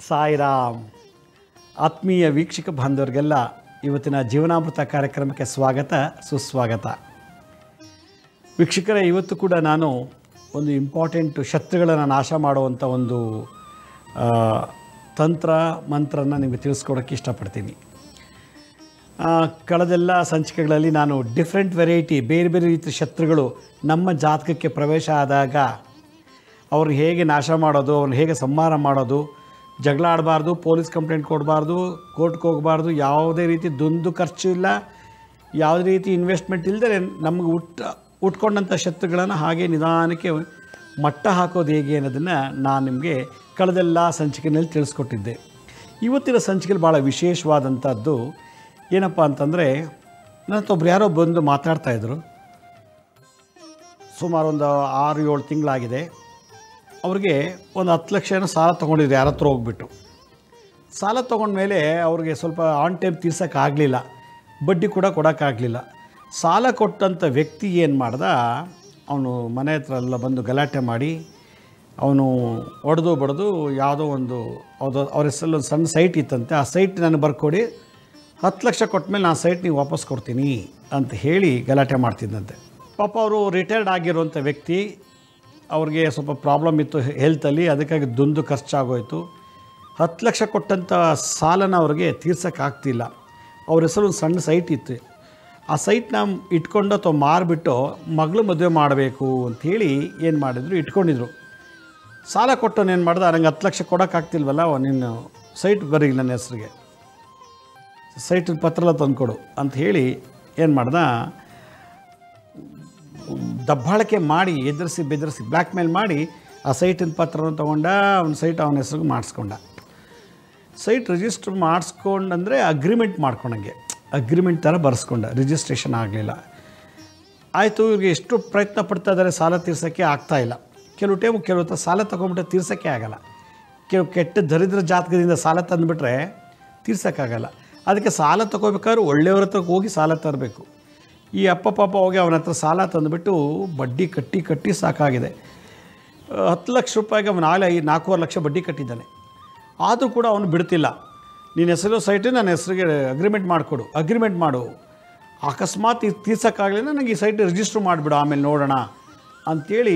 ಸಾಯಿರಾಮ್ ಆತ್ಮೀಯ ವೀಕ್ಷಕ ಬಾಂಧವರಿಗೆಲ್ಲ ಇವತ್ತಿನ ಜೀವನಾಮೃತ ಕಾರ್ಯಕ್ರಮಕ್ಕೆ ಸ್ವಾಗತ ಸುಸ್ವಾಗತ ವೀಕ್ಷಕರೇ ಇವತ್ತು ಕೂಡ ನಾನು ಒಂದು ಇಂಪಾರ್ಟೆಂಟ್ ಶತ್ರುಗಳನ್ನು ನಾಶ ಮಾಡುವಂಥ ಒಂದು ಆ, ತಂತ್ರ ಮಂತ್ರನ ನಿಮಗೆ ತಿಳಿಸ್ಕೊಡೋಕ್ಕೆ ಇಷ್ಟಪಡ್ತೀನಿ ಆ, ಕಳೆದೆಲ್ಲ ಸಂಚಿಕೆಗಳಲ್ಲಿ ನಾನು ಡಿಫ್ರೆಂಟ್ ವೆರೈಟಿ ಬೇರೆ ಬೇರೆ ರೀತಿಯ ಶತ್ರುಗಳು ನಮ್ಮ ಜಾತಕಕ್ಕೆ ಪ್ರವೇಶ ಆದಾಗ ಅವ್ರನ್ನ ಹೇಗೆ ನಾಶ ಮಾಡೋದು ಅವ್ರನ್ನ ಹೇಗೆ ಸಂಹಾರ ಮಾಡೋದು ಜಗಳ ಆಡಬಾರ್ದು ಪೊಲೀಸ್ ಕಂಪ್ಲೇಂಟ್ ಕೊಡಬಾರ್ದು ಕೋರ್ಟ್ಗೆ ಹೋಗಬಾರ್ದು ಯಾವುದೇ ರೀತಿ ದುಂದು ಖರ್ಚು ಇಲ್ಲ ಯಾವುದೇ ರೀತಿ ಇನ್ವೆಸ್ಟ್ಮೆಂಟ್ ಇಲ್ಲದೆ ನಮಗೆ ಹುಟ್ಟ ಹುಟ್ಕೊಂಡಂಥ ಶತ್ರುಗಳನ್ನು ಹಾಗೆ ನಿಧಾನಕ್ಕೆ ಮಟ್ಟ ಹಾಕೋದು ಹೇಗೆ ಅನ್ನೋದನ್ನು ನಾನು ನಿಮಗೆ ಕಳೆದೆಲ್ಲ ಸಂಚಿಕೆಯಲ್ಲಿ ತಿಳಿಸ್ಕೊಟ್ಟಿದ್ದೆ ಇವತ್ತಿನ ಸಂಚಿಕೆಯಲ್ಲಿ ಭಾಳ ವಿಶೇಷವಾದಂಥದ್ದು ಏನಪ್ಪ ಅಂತಂದರೆ ನನ್ನ ಹತ್ರ ಒಬ್ರು ಯಾರೋ ಬಂದು ಮಾತಾಡ್ತಾಯಿದ್ರು ಸುಮಾರು ಒಂದು ಆರು ಏಳು ತಿಂಗಳಾಗಿದೆ ಅವ್ರಿಗೆ ಒಂದು ಹತ್ತು ಲಕ್ಷ ಏನೋ ಸಾಲ ತೊಗೊಂಡಿದ್ರು ಯಾರ ಹತ್ರ ಹೋಗ್ಬಿಟ್ಟು ಸಾಲ ತೊಗೊಂಡ್ಮೇಲೆ ಅವ್ರಿಗೆ ಸ್ವಲ್ಪ ಆನ್ ಟೈಮ್ ತೀರ್ಸೋಕ್ಕಾಗಲಿಲ್ಲ ಬಡ್ಡಿ ಕೂಡ ಕೊಡೋಕ್ಕಾಗಲಿಲ್ಲ ಸಾಲ ಕೊಟ್ಟಂಥ ವ್ಯಕ್ತಿ ಏನು ಮಾಡ್ದ ಅವನು ಮನೆ ಹತ್ರ ಎಲ್ಲ ಬಂದು ಗಲಾಟೆ ಮಾಡಿ ಅವನು ಹೊಡೆದು ಬಡ್ದು ಯಾವುದೋ ಒಂದು ಅದು ಅವ್ರ ಹೆಸರಲ್ಲಿ ಒಂದು ಸಣ್ಣ ಸೈಟ್ ಇತ್ತಂತೆ ಆ ಸೈಟ್ ನನಗೆ ಬರ್ಕೊಡಿ ಹತ್ತು ಲಕ್ಷ ಕೊಟ್ಮೇಲೆ ನಾನು ಸೈಟ್ ನೀವು ವಾಪಸ್ ಕೊಡ್ತೀನಿ ಅಂತ ಹೇಳಿ ಗಲಾಟೆ ಮಾಡ್ತಿದ್ದಂತೆ ಪಾಪ ಅವರು ರಿಟೈರ್ಡ್ ಆಗಿರುವಂಥ ವ್ಯಕ್ತಿ ಅವ್ರಿಗೆ ಸ್ವಲ್ಪ ಪ್ರಾಬ್ಲಮ್ ಇತ್ತು ಹೆಲ್ತಲ್ಲಿ ಅದಕ್ಕಾಗಿ ದುಂದು ಖರ್ಚಾಗೋಯ್ತು ಹತ್ತು ಲಕ್ಷ ಕೊಟ್ಟಂಥ ಸಾಲನ ಅವ್ರಿಗೆ ತೀರ್ಸೋಕ್ಕಾಗ್ತಿಲ್ಲ ಅವ್ರ ಹೆಸರು ಒಂದು ಸಣ್ಣ ಸೈಟ್ ಇತ್ತು ಆ ಸೈಟ್ನ ಇಟ್ಕೊಂಡು ಅಥವಾ ಮಾರಿಬಿಟ್ಟು ಮಗಳು ಮದುವೆ ಮಾಡಬೇಕು ಅಂಥೇಳಿ ಏನು ಮಾಡಿದ್ರು ಇಟ್ಕೊಂಡಿದ್ರು ಸಾಲ ಕೊಟ್ಟವನು ಏನು ಮಾಡ್ದ ನನಗೆ ಹತ್ತು ಲಕ್ಷ ಕೊಡೋಕ್ಕಾಗ್ತಿಲ್ವಲ್ಲ ನೀನು ಸೈಟ್ ಬರೀ ನನ್ನ ಹೆಸ್ರಿಗೆ ಸೈಟಿನ ಪತ್ರ ಎಲ್ಲ ತಂದುಕೊಡು ಅಂತ ಹೇಳಿ ಏನು ಮಾಡ್ದ ದಬ್ಬಾಳಿಕೆ ಮಾಡಿ ಎದುರಿಸಿ ಬೆದರಿಸಿ ಬ್ಲ್ಯಾಕ್ ಮೇಲ್ ಮಾಡಿ ಆ ಸೈಟಿನ ಪತ್ರನ ತೊಗೊಂಡ ಅವನ ಸೈಟ್ ಅವನ ಹೆಸ್ರಿಗೆ ಮಾಡಿಸ್ಕೊಂಡ ಸೈಟ್ ರಿಜಿಸ್ಟರ್ ಮಾಡಿಸ್ಕೊಂಡಂದರೆ ಅಗ್ರಿಮೆಂಟ್ ಮಾಡ್ಕೊಂಡಂಗೆ ಅಗ್ರಿಮೆಂಟ್ ಥರ ಬರೆಸ್ಕೊಂಡ ರಿಜಿಸ್ಟ್ರೇಷನ್ ಆಗಲಿಲ್ಲ ಆಯಿತು ಇವ್ರಿಗೆ ಎಷ್ಟು ಪ್ರಯತ್ನ ಪಡ್ತಾ ಇದ್ದಾರೆ ಸಾಲ ತೀರ್ಸೋಕ್ಕೆ ಆಗ್ತಾ ಇಲ್ಲ ಕೆಲವು ಟೈಮು ಕೆಲವು ಹೊತ್ತು ಸಾಲ ತೊಗೊಂಬಿಟ್ರೆ ತೀರ್ಸೋಕ್ಕೆ ಆಗಲ್ಲ ಕೆಲವು ಕೆಟ್ಟ ದರಿದ್ರ ಜಾತಕದಿಂದ ಸಾಲ ತಂದುಬಿಟ್ರೆ ತೀರ್ಸೋಕ್ಕಾಗಲ್ಲ ಅದಕ್ಕೆ ಸಾಲ ತೊಗೋಬೇಕಾದ್ರೆ ಒಳ್ಳೆಯವ್ರ ಹತ್ರ ಹೋಗಿ ಸಾಲ ತರಬೇಕು ಈ ಅಪ್ಪ ಪಾಪ ಹೋಗಿ ಅವನ ಹತ್ರ ಸಾಲ ತಂದುಬಿಟ್ಟು ಬಡ್ಡಿ ಕಟ್ಟಿ ಕಟ್ಟಿ ಸಾಕಾಗಿದೆ ಆ, ಹತ್ತು ಲಕ್ಷ ರೂಪಾಯಿಗೆ ಅವನು ನಾಳೆ ಐದು ನಾಲ್ಕೂವರೆ ಲಕ್ಷ ಬಡ್ಡಿ ಕಟ್ಟಿದ್ದಾನೆ ಆದರೂ ಕೂಡ ಅವನು ಬಿಡ್ತಿಲ್ಲ ನಿನ್ನ ಹೆಸರು ಸೈಟು ನನ್ನ ಹೆಸರಿಗೆ ಅಗ್ರಿಮೆಂಟ್ ಮಾಡಿಕೊಡು ಅಗ್ರಿಮೆಂಟ್ ಮಾಡು ಅಕಸ್ಮಾತ್ ಇದು ತೀರ್ಸೋಕ್ಕಾಗಲಿಲ್ಲ ನನಗೆ ಈ ಸೈಟ್ ರಿಜಿಸ್ಟ್ರ್ ಮಾಡಿಬಿಡು ಆಮೇಲೆ ನೋಡೋಣ ಅಂಥೇಳಿ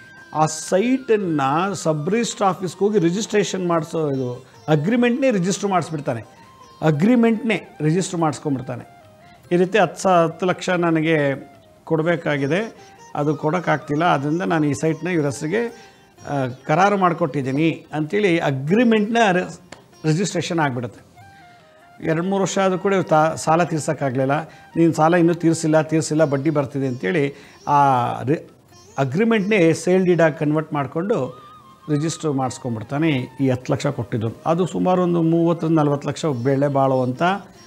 ಆ ಸೈಟನ್ನು ಸಬ್ ರಿಜಿಸ್ಟ್ರ್ ಆಫೀಸ್ಗೆ ಹೋಗಿ ರಿಜಿಸ್ಟ್ರೇಷನ್ ಮಾಡಿಸೋ ಇದು ಅಗ್ರಿಮೆಂಟ್ನೇ ರಿಜಿಸ್ಟ್ರ್ ಮಾಡಿಸ್ಬಿಡ್ತಾನೆ ಅಗ್ರಿಮೆಂಟ್ನೇ ರಿಜಿಸ್ಟ್ರ್ ಮಾಡಿಸ್ಕೊಂಡ್ಬಿಡ್ತಾನೆ ಈ ರೀತಿ ಹತ್ತು ಸ ಹತ್ತು ಲಕ್ಷ ನನಗೆ ಕೊಡಬೇಕಾಗಿದೆ ಅದು ಕೊಡೋಕ್ಕಾಗ್ತಿಲ್ಲ ಅದರಿಂದ ನಾನು ಈ ಸೈಟ್ನ ಇವ್ರ ಹೆಸರಿಗೆ ಆ, ಕರಾರು ಮಾಡಿಕೊಟ್ಟಿದ್ದೀನಿ ಅಂಥೇಳಿ ಅಗ್ರಿಮೆಂಟ್ನ ರಿಜಿಸ್ಟ್ರೇಷನ್ ಆಗಿಬಿಡುತ್ತೆ ಎರಡು ಮೂರು ವರ್ಷ ಆದರೂ ಕೂಡ ಇವ್ರು ತಾ ಸಾಲ ತೀರ್ಸೋಕ್ಕಾಗಲಿಲ್ಲ ನೀನು ಸಾಲ ಇನ್ನೂ ತೀರಿಸಿಲ್ಲ ತೀರಿಸಿಲ್ಲ ಬಡ್ಡಿ ಬರ್ತಿದೆ ಅಂತೇಳಿ ಆ ರಿ ಅಗ್ರಿಮೆಂಟ್ನೇ ಸೇಲ್ ಡೀಡಾಗಿ ಕನ್ವರ್ಟ್ ಮಾಡಿಕೊಂಡು ರಿಜಿಸ್ಟರ್ ಮಾಡಿಸ್ಕೊಂಡ್ಬಿಡ್ತಾನೆ ಈ ಹತ್ತು ಲಕ್ಷ ಕೊಟ್ಟಿದ್ದು ಅದು ಸುಮಾರು ಒಂದು ಮೂವತ್ತರಿಂದ ನಲ್ವತ್ತು ಲಕ್ಷ ಬೆಳೆ ಬಾಳುವಂಥ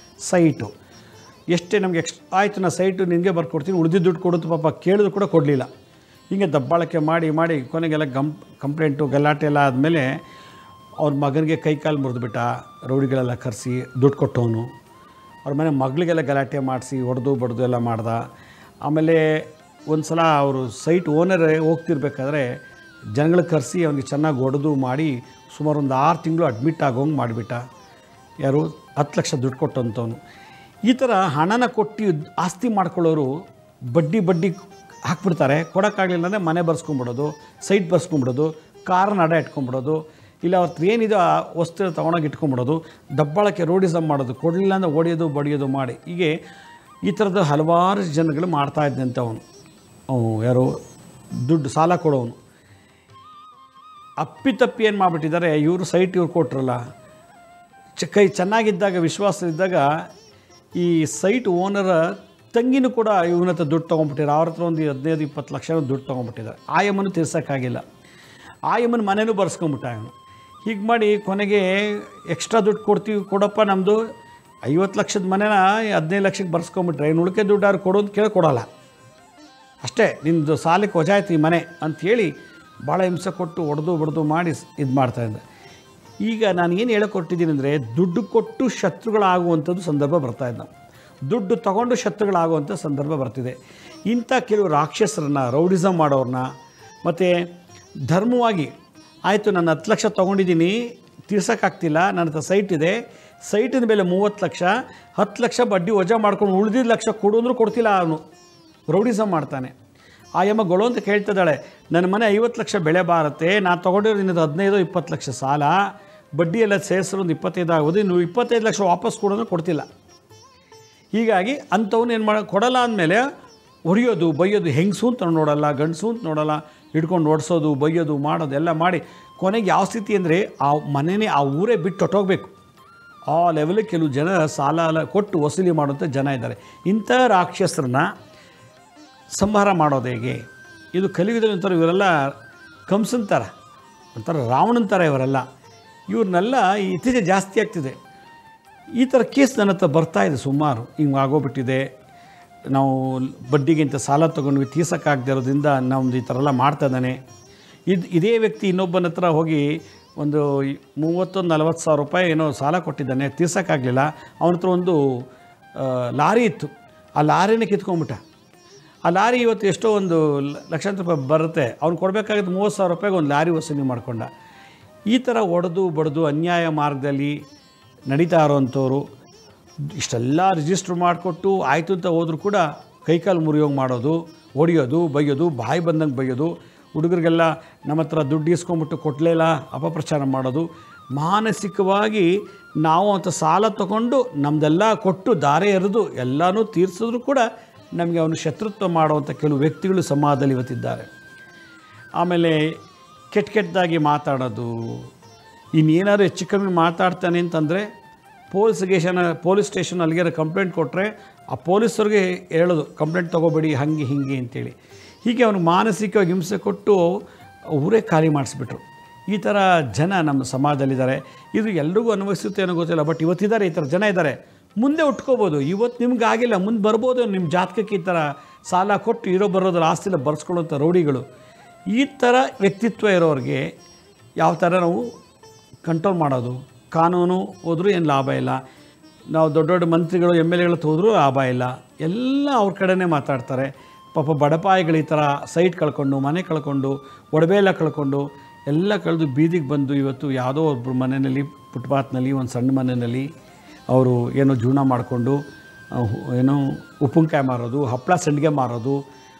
ಸೈಟು ಎಷ್ಟೇ ನಮಗೆ ಎಕ್ಸ್ ಆಯಿತು ನಾ ಸೈಟು ನಿನಗೆ ಬರ್ಕೊಡ್ತೀನಿ ಉಳಿದಿದ್ದು ದುಡ್ಡು ಕೊಡುತ್ತೆ ಪಾಪ ಕೇಳಿದ್ರು ಕೂಡ ಕೊಡಲಿಲ್ಲ ಹೀಗೆ ದಬ್ಬಾಳಿಕೆ ಮಾಡಿ ಮಾಡಿ ಕೊನೆಗೆಲ್ಲ ಗಂ ಕಂಪ್ಲೇಂಟು ಗಲಾಟೆ ಎಲ್ಲ ಆದಮೇಲೆ ಅವ್ರ ಮಗನಿಗೆ ಕೈ ಕಾಲು ಮುರಿದ್ಬಿಟ್ಟ ರೌಡಿಗಳೆಲ್ಲ ಕರೆಸಿ ದುಡ್ಡು ಕೊಟ್ಟವನು ಅವ್ರ ಮನೆ ಮಗಳಿಗೆಲ್ಲ ಗಲಾಟೆ ಮಾಡಿಸಿ ಹೊಡೆದು ಬಡ್ದು ಎಲ್ಲ ಮಾಡ್ದ ಆಮೇಲೆ ಒಂದು ಸಲ ಅವರು ಸೈಟ್ ಓನರ್ ಹೋಗ್ತಿರ್ಬೇಕಾದ್ರೆ ಜನಗಳಿಗೆ ಕರೆಸಿ ಅವನಿಗೆ ಚೆನ್ನಾಗಿ ಹೊಡೆದು ಮಾಡಿ ಸುಮಾರು ಒಂದು ಆರು ತಿಂಗಳು ಅಡ್ಮಿಟ್ ಆಗೋಂಗೆ ಮಾಡಿಬಿಟ್ಟ ಯಾರು ಹತ್ತು ಲಕ್ಷ ದುಡ್ಡು ಕೊಟ್ಟಂಥವನು ಈ ಥರ ಹಣನ ಕೊಟ್ಟು ಆಸ್ತಿ ಮಾಡ್ಕೊಳ್ಳೋರು ಬಡ್ಡಿ ಬಡ್ಡಿ ಹಾಕ್ಬಿಡ್ತಾರೆ ಕೊಡೋಕ್ಕಾಗಲಿಲ್ಲ ಅಂದರೆ ಮನೆ ಬರ್ಸ್ಕೊಂಬಿಡೋದು ಸೈಟ್ ಬರ್ಸ್ಕೊಂಬಿಡೋದು ಕಾರ್ನ ಅಡ ಇಟ್ಕೊಂಬಿಡೋದು ಇಲ್ಲ ಅವ್ರ ಹತ್ರ ಏನಿದೆ ಆ ವಸ್ತು ತೊಗೊಂಡೋಗಿ ಇಟ್ಕೊಂಬಿಡೋದು ದಬ್ಬಾಳಕ್ಕೆ ರೋಡಿಸಮ್ ಮಾಡೋದು ಕೊಡಲಿಲ್ಲ ಅಂದರೆ ಹೊಡೆಯೋದು ಬಡಿಯೋದು ಮಾಡಿ ಹೀಗೆ ಈ ಥರದ ಹಲವಾರು ಜನಗಳು ಮಾಡ್ತಾ ಇದ್ದಂತೆ ಅವನು ಅವನು ಯಾರು ದುಡ್ಡು ಸಾಲ ಕೊಡೋನು ಅಪ್ಪಿತಪ್ಪಿ ಏನು ಮಾಡಿಬಿಟ್ಟಿದ್ದಾರೆ ಇವರು ಸೈಟ್ ಇವ್ರು ಕೊಟ್ರಲ್ಲ ಚ ಕೈ ಚೆನ್ನಾಗಿದ್ದಾಗ ವಿಶ್ವಾಸದಿದ್ದಾಗ ಈ ಸೈಟ್ ಓನರ ತಂಗಿನೂ ಕೂಡ ಇವನ ಹತ್ರ ದುಡ್ಡು ತೊಗೊಂಡ್ಬಿಟ್ಟಿದ್ದಾರೆ ಅವ್ರ ಹತ್ರ ಒಂದು ಹದಿನೈದು ಇಪ್ಪತ್ತು ಲಕ್ಷ ದುಡ್ಡು ತೊಗೊಂಡ್ಬಿಟ್ಟಿದ್ದಾರೆ ಆಯಮ್ಮನು ತೀರ್ಸೋಕ್ಕಾಗಿಲ್ಲ ಆಯಮ್ಮನ ಮನೆಯೂ ಬರ್ಸ್ಕೊಂಬಿಟ್ಟ ಇವನು ಹೀಗೆ ಮಾಡಿ ಕೊನೆಗೆ ಎಕ್ಸ್ಟ್ರಾ ದುಡ್ಡು ಕೊಡ್ತೀವಿ ಕೊಡಪ್ಪ ನಮ್ಮದು ಐವತ್ತು ಲಕ್ಷದ ಮನೆನ ಹದಿನೈದು ಲಕ್ಷಕ್ಕೆ ಬರ್ಸ್ಕೊಂಬಿಟ್ರೆ ಇನ್ನು ಉಳಿಕೆ ದುಡ್ಡು ಯಾರು ಕೊಡು ಅಂತ ಕೇಳಿ ಕೊಡೋಲ್ಲ ಅಷ್ಟೇ ನಿಮ್ಮದು ಸಾಲಕ್ಕೆ ವಜಾಯ್ತು ಈ ಮನೆ ಅಂಥೇಳಿ ಭಾಳ ಹಿಂಸೆ ಕೊಟ್ಟು ಹೊಡೆದು ಬಡ್ದು ಮಾಡಿ ಇದು ಮಾಡ್ತಾಯಿದ್ದೆ ಈಗ ನಾನು ಏನು ಹೇಳಕೊಟ್ಟಿದ್ದೀನಿ ಅಂದರೆ ದುಡ್ಡು ಕೊಟ್ಟು ಶತ್ರುಗಳಾಗುವಂಥದ್ದು ಸಂದರ್ಭ ಬರ್ತಾಯಿದ್ದ ದುಡ್ಡು ತಗೊಂಡು ಶತ್ರುಗಳಾಗುವಂಥ ಸಂದರ್ಭ ಬರ್ತಿದೆ ಇಂಥ ಕೆಲವು ರಾಕ್ಷಸರನ್ನ ರೌಡಿಸಮ್ ಮಾಡೋರನ್ನ ಮತ್ತು ಧರ್ಮವಾಗಿ ಆಯಿತು ನಾನು ಹತ್ತು ಲಕ್ಷ ತೊಗೊಂಡಿದ್ದೀನಿ ತೀರ್ಸೋಕ್ಕಾಗ್ತಿಲ್ಲ ನನ್ನ ಹತ್ರ ಸೈಟ್ ಇದೆ ಸೈಟಿನ ಬೆಲೆ ಮೂವತ್ತು ಲಕ್ಷ ಹತ್ತು ಲಕ್ಷ ಬಡ್ಡಿ ವಜಾ ಮಾಡ್ಕೊಂಡು ಉಳಿದಿದ್ದ ಲಕ್ಷ ಕೊಡು ಅಂದ್ರೂ ಕೊಡ್ತಿಲ್ಲ ಅವನು ರೌಡಿಸಮ್ ಮಾಡ್ತಾನೆ ಆ ಯಮ್ಮ ಗೊಳು ಅಂತ ಕೇಳ್ತಿದ್ದಾಳೆ ನನ್ನ ಮನೆ ಐವತ್ತು ಲಕ್ಷ ಬೆಳೆ ಬಾರತ್ತೆ ನಾನು ತೊಗೊಂಡಿರೋ ನಿನ್ನದು ಹದಿನೈದು ಇಪ್ಪತ್ತು ಲಕ್ಷ ಸಾಲ ಬಡ್ಡಿ ಎಲ್ಲ ಸೇರಿಸಿರೋ ಒಂದು ಇಪ್ಪತ್ತೈದು ಆಗೋದು ಇನ್ನು ಇಪ್ಪತ್ತೈದು ಲಕ್ಷ ವಾಪಸ್ ಕೊಡೋದು ಕೊಡ್ತಿಲ್ಲ ಹೀಗಾಗಿ ಅಂಥವ್ನು ಏನು ಮಾಡ ಕೊಡಲ್ಲ ಅಂದಮೇಲೆ ಹೊಡಿಯೋದು ಬೈಯೋದು ಹೆಂಗಸು ಅಂತ ನೋಡಲ್ಲ ಗಂಡಸು ಅಂತ ನೋಡಲ್ಲ ಹಿಡ್ಕೊಂಡು ಓಡಿಸೋದು ಬೈಯೋದು ಮಾಡೋದು ಎಲ್ಲ ಮಾಡಿ ಕೊನೆಗೆ ಯಾವ ಸ್ಥಿತಿ ಅಂದರೆ ಆ ಮನೆಯೇ ಆ ಊರೇ ಬಿಟ್ಟು ಹೊಟ್ಟೋಗ್ಬೇಕು ಆ ಲೆವೆಲಿಗೆ ಕೆಲವು ಜನ ಸಾಲ ಎಲ್ಲ ಕೊಟ್ಟು ವಸೂಲಿ ಮಾಡುವಂಥ ಜನ ಇದ್ದಾರೆ ಇಂಥ ರಾಕ್ಷಸರನ್ನ ಸಂಹಾರ ಮಾಡೋದು ಹೇಗೆ ಇದು ಕಲಿಯುಗದಲ್ಲಿ ಒಂಥರ ಇವರೆಲ್ಲ ಕಂಸನ್ ಥರ ಒಂಥರ ರಾವಣನ ಥರ ಇವರೆಲ್ಲ ಇವ್ರನ್ನೆಲ್ಲ ಇತ್ತೀಚೆಗೆ ಜಾಸ್ತಿ ಆಗ್ತಿದೆ ಈ ಥರ ಕೇಸ್ ನನ್ನ ಹತ್ರ ಬರ್ತಾ ಇದೆ ಸುಮಾರು ಹಿಂಗೆ ಆಗೋಗ್ಬಿಟ್ಟಿದೆ ನಾವು ಬಡ್ಡಿಗಿಂತ ಸಾಲ ತೊಗೊಂಡ್ವಿ ತೀರ್ಸೋಕ್ಕಾಗದೇ ಇರೋದ್ರಿಂದ ನಮ್ದು ಈ ಥರ ಎಲ್ಲ ಮಾಡ್ತಾ ಇದ್ದಾನೆ ಇದು ಇದೇ ವ್ಯಕ್ತಿ ಇನ್ನೊಬ್ಬನ ಹತ್ರ ಹೋಗಿ ಒಂದು ಮೂವತ್ತೊಂದು ನಲ್ವತ್ತು ಸಾವಿರ ರೂಪಾಯಿ ಏನೋ ಸಾಲ ಕೊಟ್ಟಿದ್ದಾನೆ ತೀರ್ಸೋಕ್ಕಾಗಲಿಲ್ಲ ಅವನ ಹತ್ರ ಒಂದು ಆ, ಲಾರಿ ಇತ್ತು ಆ ಲಾರಿನೇ ಕಿತ್ಕೊಂಡ್ಬಿಟ್ಟ ಆ ಲಾರಿ ಇವತ್ತು ಎಷ್ಟೋ ಒಂದು ಲ- ಲಕ್ಷಾಂತರ ರೂಪಾಯಿ ಬರುತ್ತೆ ಅವ್ನು ಕೊಡಬೇಕಾಗಿದ್ದು ಮೂವತ್ತು ಸಾವಿರ ರೂಪಾಯಿಗೆ ಒಂದು ಲಾರಿ ವಸೂಲಿ ಮಾಡ್ಕೊಂಡ ಈ ಥರ ಒಡೆದು ಬಡ್ದು ಅನ್ಯಾಯ ಮಾರ್ಗದಲ್ಲಿ ನಡೀತಾ ಇರೋವಂಥವ್ರು ಇಷ್ಟೆಲ್ಲ ರಿಜಿಸ್ಟ್ರ್ ಮಾಡಿಕೊಟ್ಟು ಆಯಿತು ಅಂತ ಹೋದರೂ ಕೂಡ ಕೈಕಾಲು ಮುರಿಯೋಂಗೆ ಮಾಡೋದು ಹೊಡಿಯೋದು ಬೈಯೋದು ಬಾಯಿ ಬಂದಂಗೆ ಬೈಯೋದು ಹುಡುಗರಿಗೆಲ್ಲ ನಮ್ಮ ಹತ್ರ ದುಡ್ಡು ಇಸ್ಕೊಂಬಿಟ್ಟು ಕೊಡಲೇ ಇಲ್ಲ ಅಪಪ್ರಚಾರ ಮಾಡೋದು ಮಾನಸಿಕವಾಗಿ ನಾವು ಅಂತ ಸಾಲ ತಗೊಂಡು ನಮ್ಮದೆಲ್ಲ ಕೊಟ್ಟು ದಾರೆ ಎರೆದು ಎಲ್ಲನೂ ತೀರಿಸಿದ್ರು ಕೂಡ ನಮಗೆ ಅವನು ಶತ್ರುತ್ವ ಮಾಡುವಂಥ ಕೆಲವು ವ್ಯಕ್ತಿಗಳು ಸಮಾಜದಲ್ಲಿ ಇವತ್ತಿದ್ದಾರೆ ಆಮೇಲೆ ಕೆಟ್ಟ ಕೆಟ್ಟದಾಗಿ ಮಾತಾಡೋದು ಇನ್ನೇನಾದ್ರು ಹೆಚ್ಚು ಕಮ್ಮಿ ಮಾತಾಡ್ತಾನೆ ಅಂತಂದರೆ ಪೊಲೀಸ್ ಸ್ಟೇಷನ್ ಪೊಲೀಸ್ ಸ್ಟೇಷನ್ ಅಲ್ಲಿಗೆ ಕಂಪ್ಲೇಂಟ್ ಕೊಟ್ಟರೆ ಆ ಪೊಲೀಸರಿಗೆ ಹೇಳೋದು ಕಂಪ್ಲೇಂಟ್ ತೊಗೋಬೇಡಿ ಹಾಗೆ ಹೀಗೆ ಅಂತೇಳಿ ಹೀಗೆ ಅವನು ಮಾನಸಿಕವಾಗಿ ಹಿಂಸೆ ಕೊಟ್ಟು ಊರೇ ಖಾಲಿ ಮಾಡಿಸ್ಬಿಟ್ರು ಈ ಥರ ಜನ ನಮ್ಮ ಸಮಾಜದಲ್ಲಿದ್ದಾರೆ ಇದು ಎಲ್ರಿಗೂ ಅನ್ವಯಿಸುತ್ತೆ ಅನ್ನೋ ಗೊತ್ತಿಲ್ಲ ಬಟ್ ಇವತ್ತಿದ್ದಾರೆ ಈ ಥರ ಜನ ಇದ್ದಾರೆ ಮುಂದೆ ಉಟ್ಕೋಬೋದು ಇವತ್ತು ನಿಮ್ಗೆ ಆಗಿಲ್ಲ ಮುಂದೆ ಬರ್ಬೋದು ನಿಮ್ಮ ಜಾತಕಕ್ಕೆ ಈ ಥರ ಸಾಲ ಕೊಟ್ಟು ಇರೋ ಬರೋದ್ರ ಆಸ್ತಿನ ಬರ್ಸ್ಕೊಳ್ಳೋಂಥ ರೌಡಿಗಳು ಈ ಥರ ವ್ಯಕ್ತಿತ್ವ ಇರೋರಿಗೆ ಯಾವ ಥರ ನಾವು ಕಂಟ್ರೋಲ್ ಮಾಡೋದು ಕಾನೂನು ಹೋದ್ರೂ ಏನು ಲಾಭ ಇಲ್ಲ ನಾವು ದೊಡ್ಡ ದೊಡ್ಡ ಮಂತ್ರಿಗಳು ಎಮ್ ಎಲ್ ಎಗಳು ಹೋದ್ರೂ ಲಾಭ ಇಲ್ಲ ಎಲ್ಲ ಅವ್ರ ಕಡೆನೇ ಮಾತಾಡ್ತಾರೆ ಪಾಪ ಬಡಪಾಯಿಗಳು ಈ ಥರ ಸೈಟ್ ಕಳ್ಕೊಂಡು ಮನೆ ಕಳ್ಕೊಂಡು ಒಡವೆ ಎಲ್ಲ ಕಳ್ಕೊಂಡು ಎಲ್ಲ ಕಳೆದು ಬೀದಿಗೆ ಬಂದು ಇವತ್ತು ಯಾವುದೋ ಒಬ್ಬರು ಮನೆಯಲ್ಲಿ ಫುಟ್ಪಾತ್ನಲ್ಲಿ ಒಂದು ಸಣ್ಣ ಮನೆಯಲ್ಲಿ ಅವರು ಏನೋ ಜೀವನ ಮಾಡಿಕೊಂಡು ಏನೋ ಉಪ್ಪಿನಕಾಯಿ ಮಾರೋದು ಹಪ್ಪಳ ಸಂಡಿಗೆ ಮಾರೋದು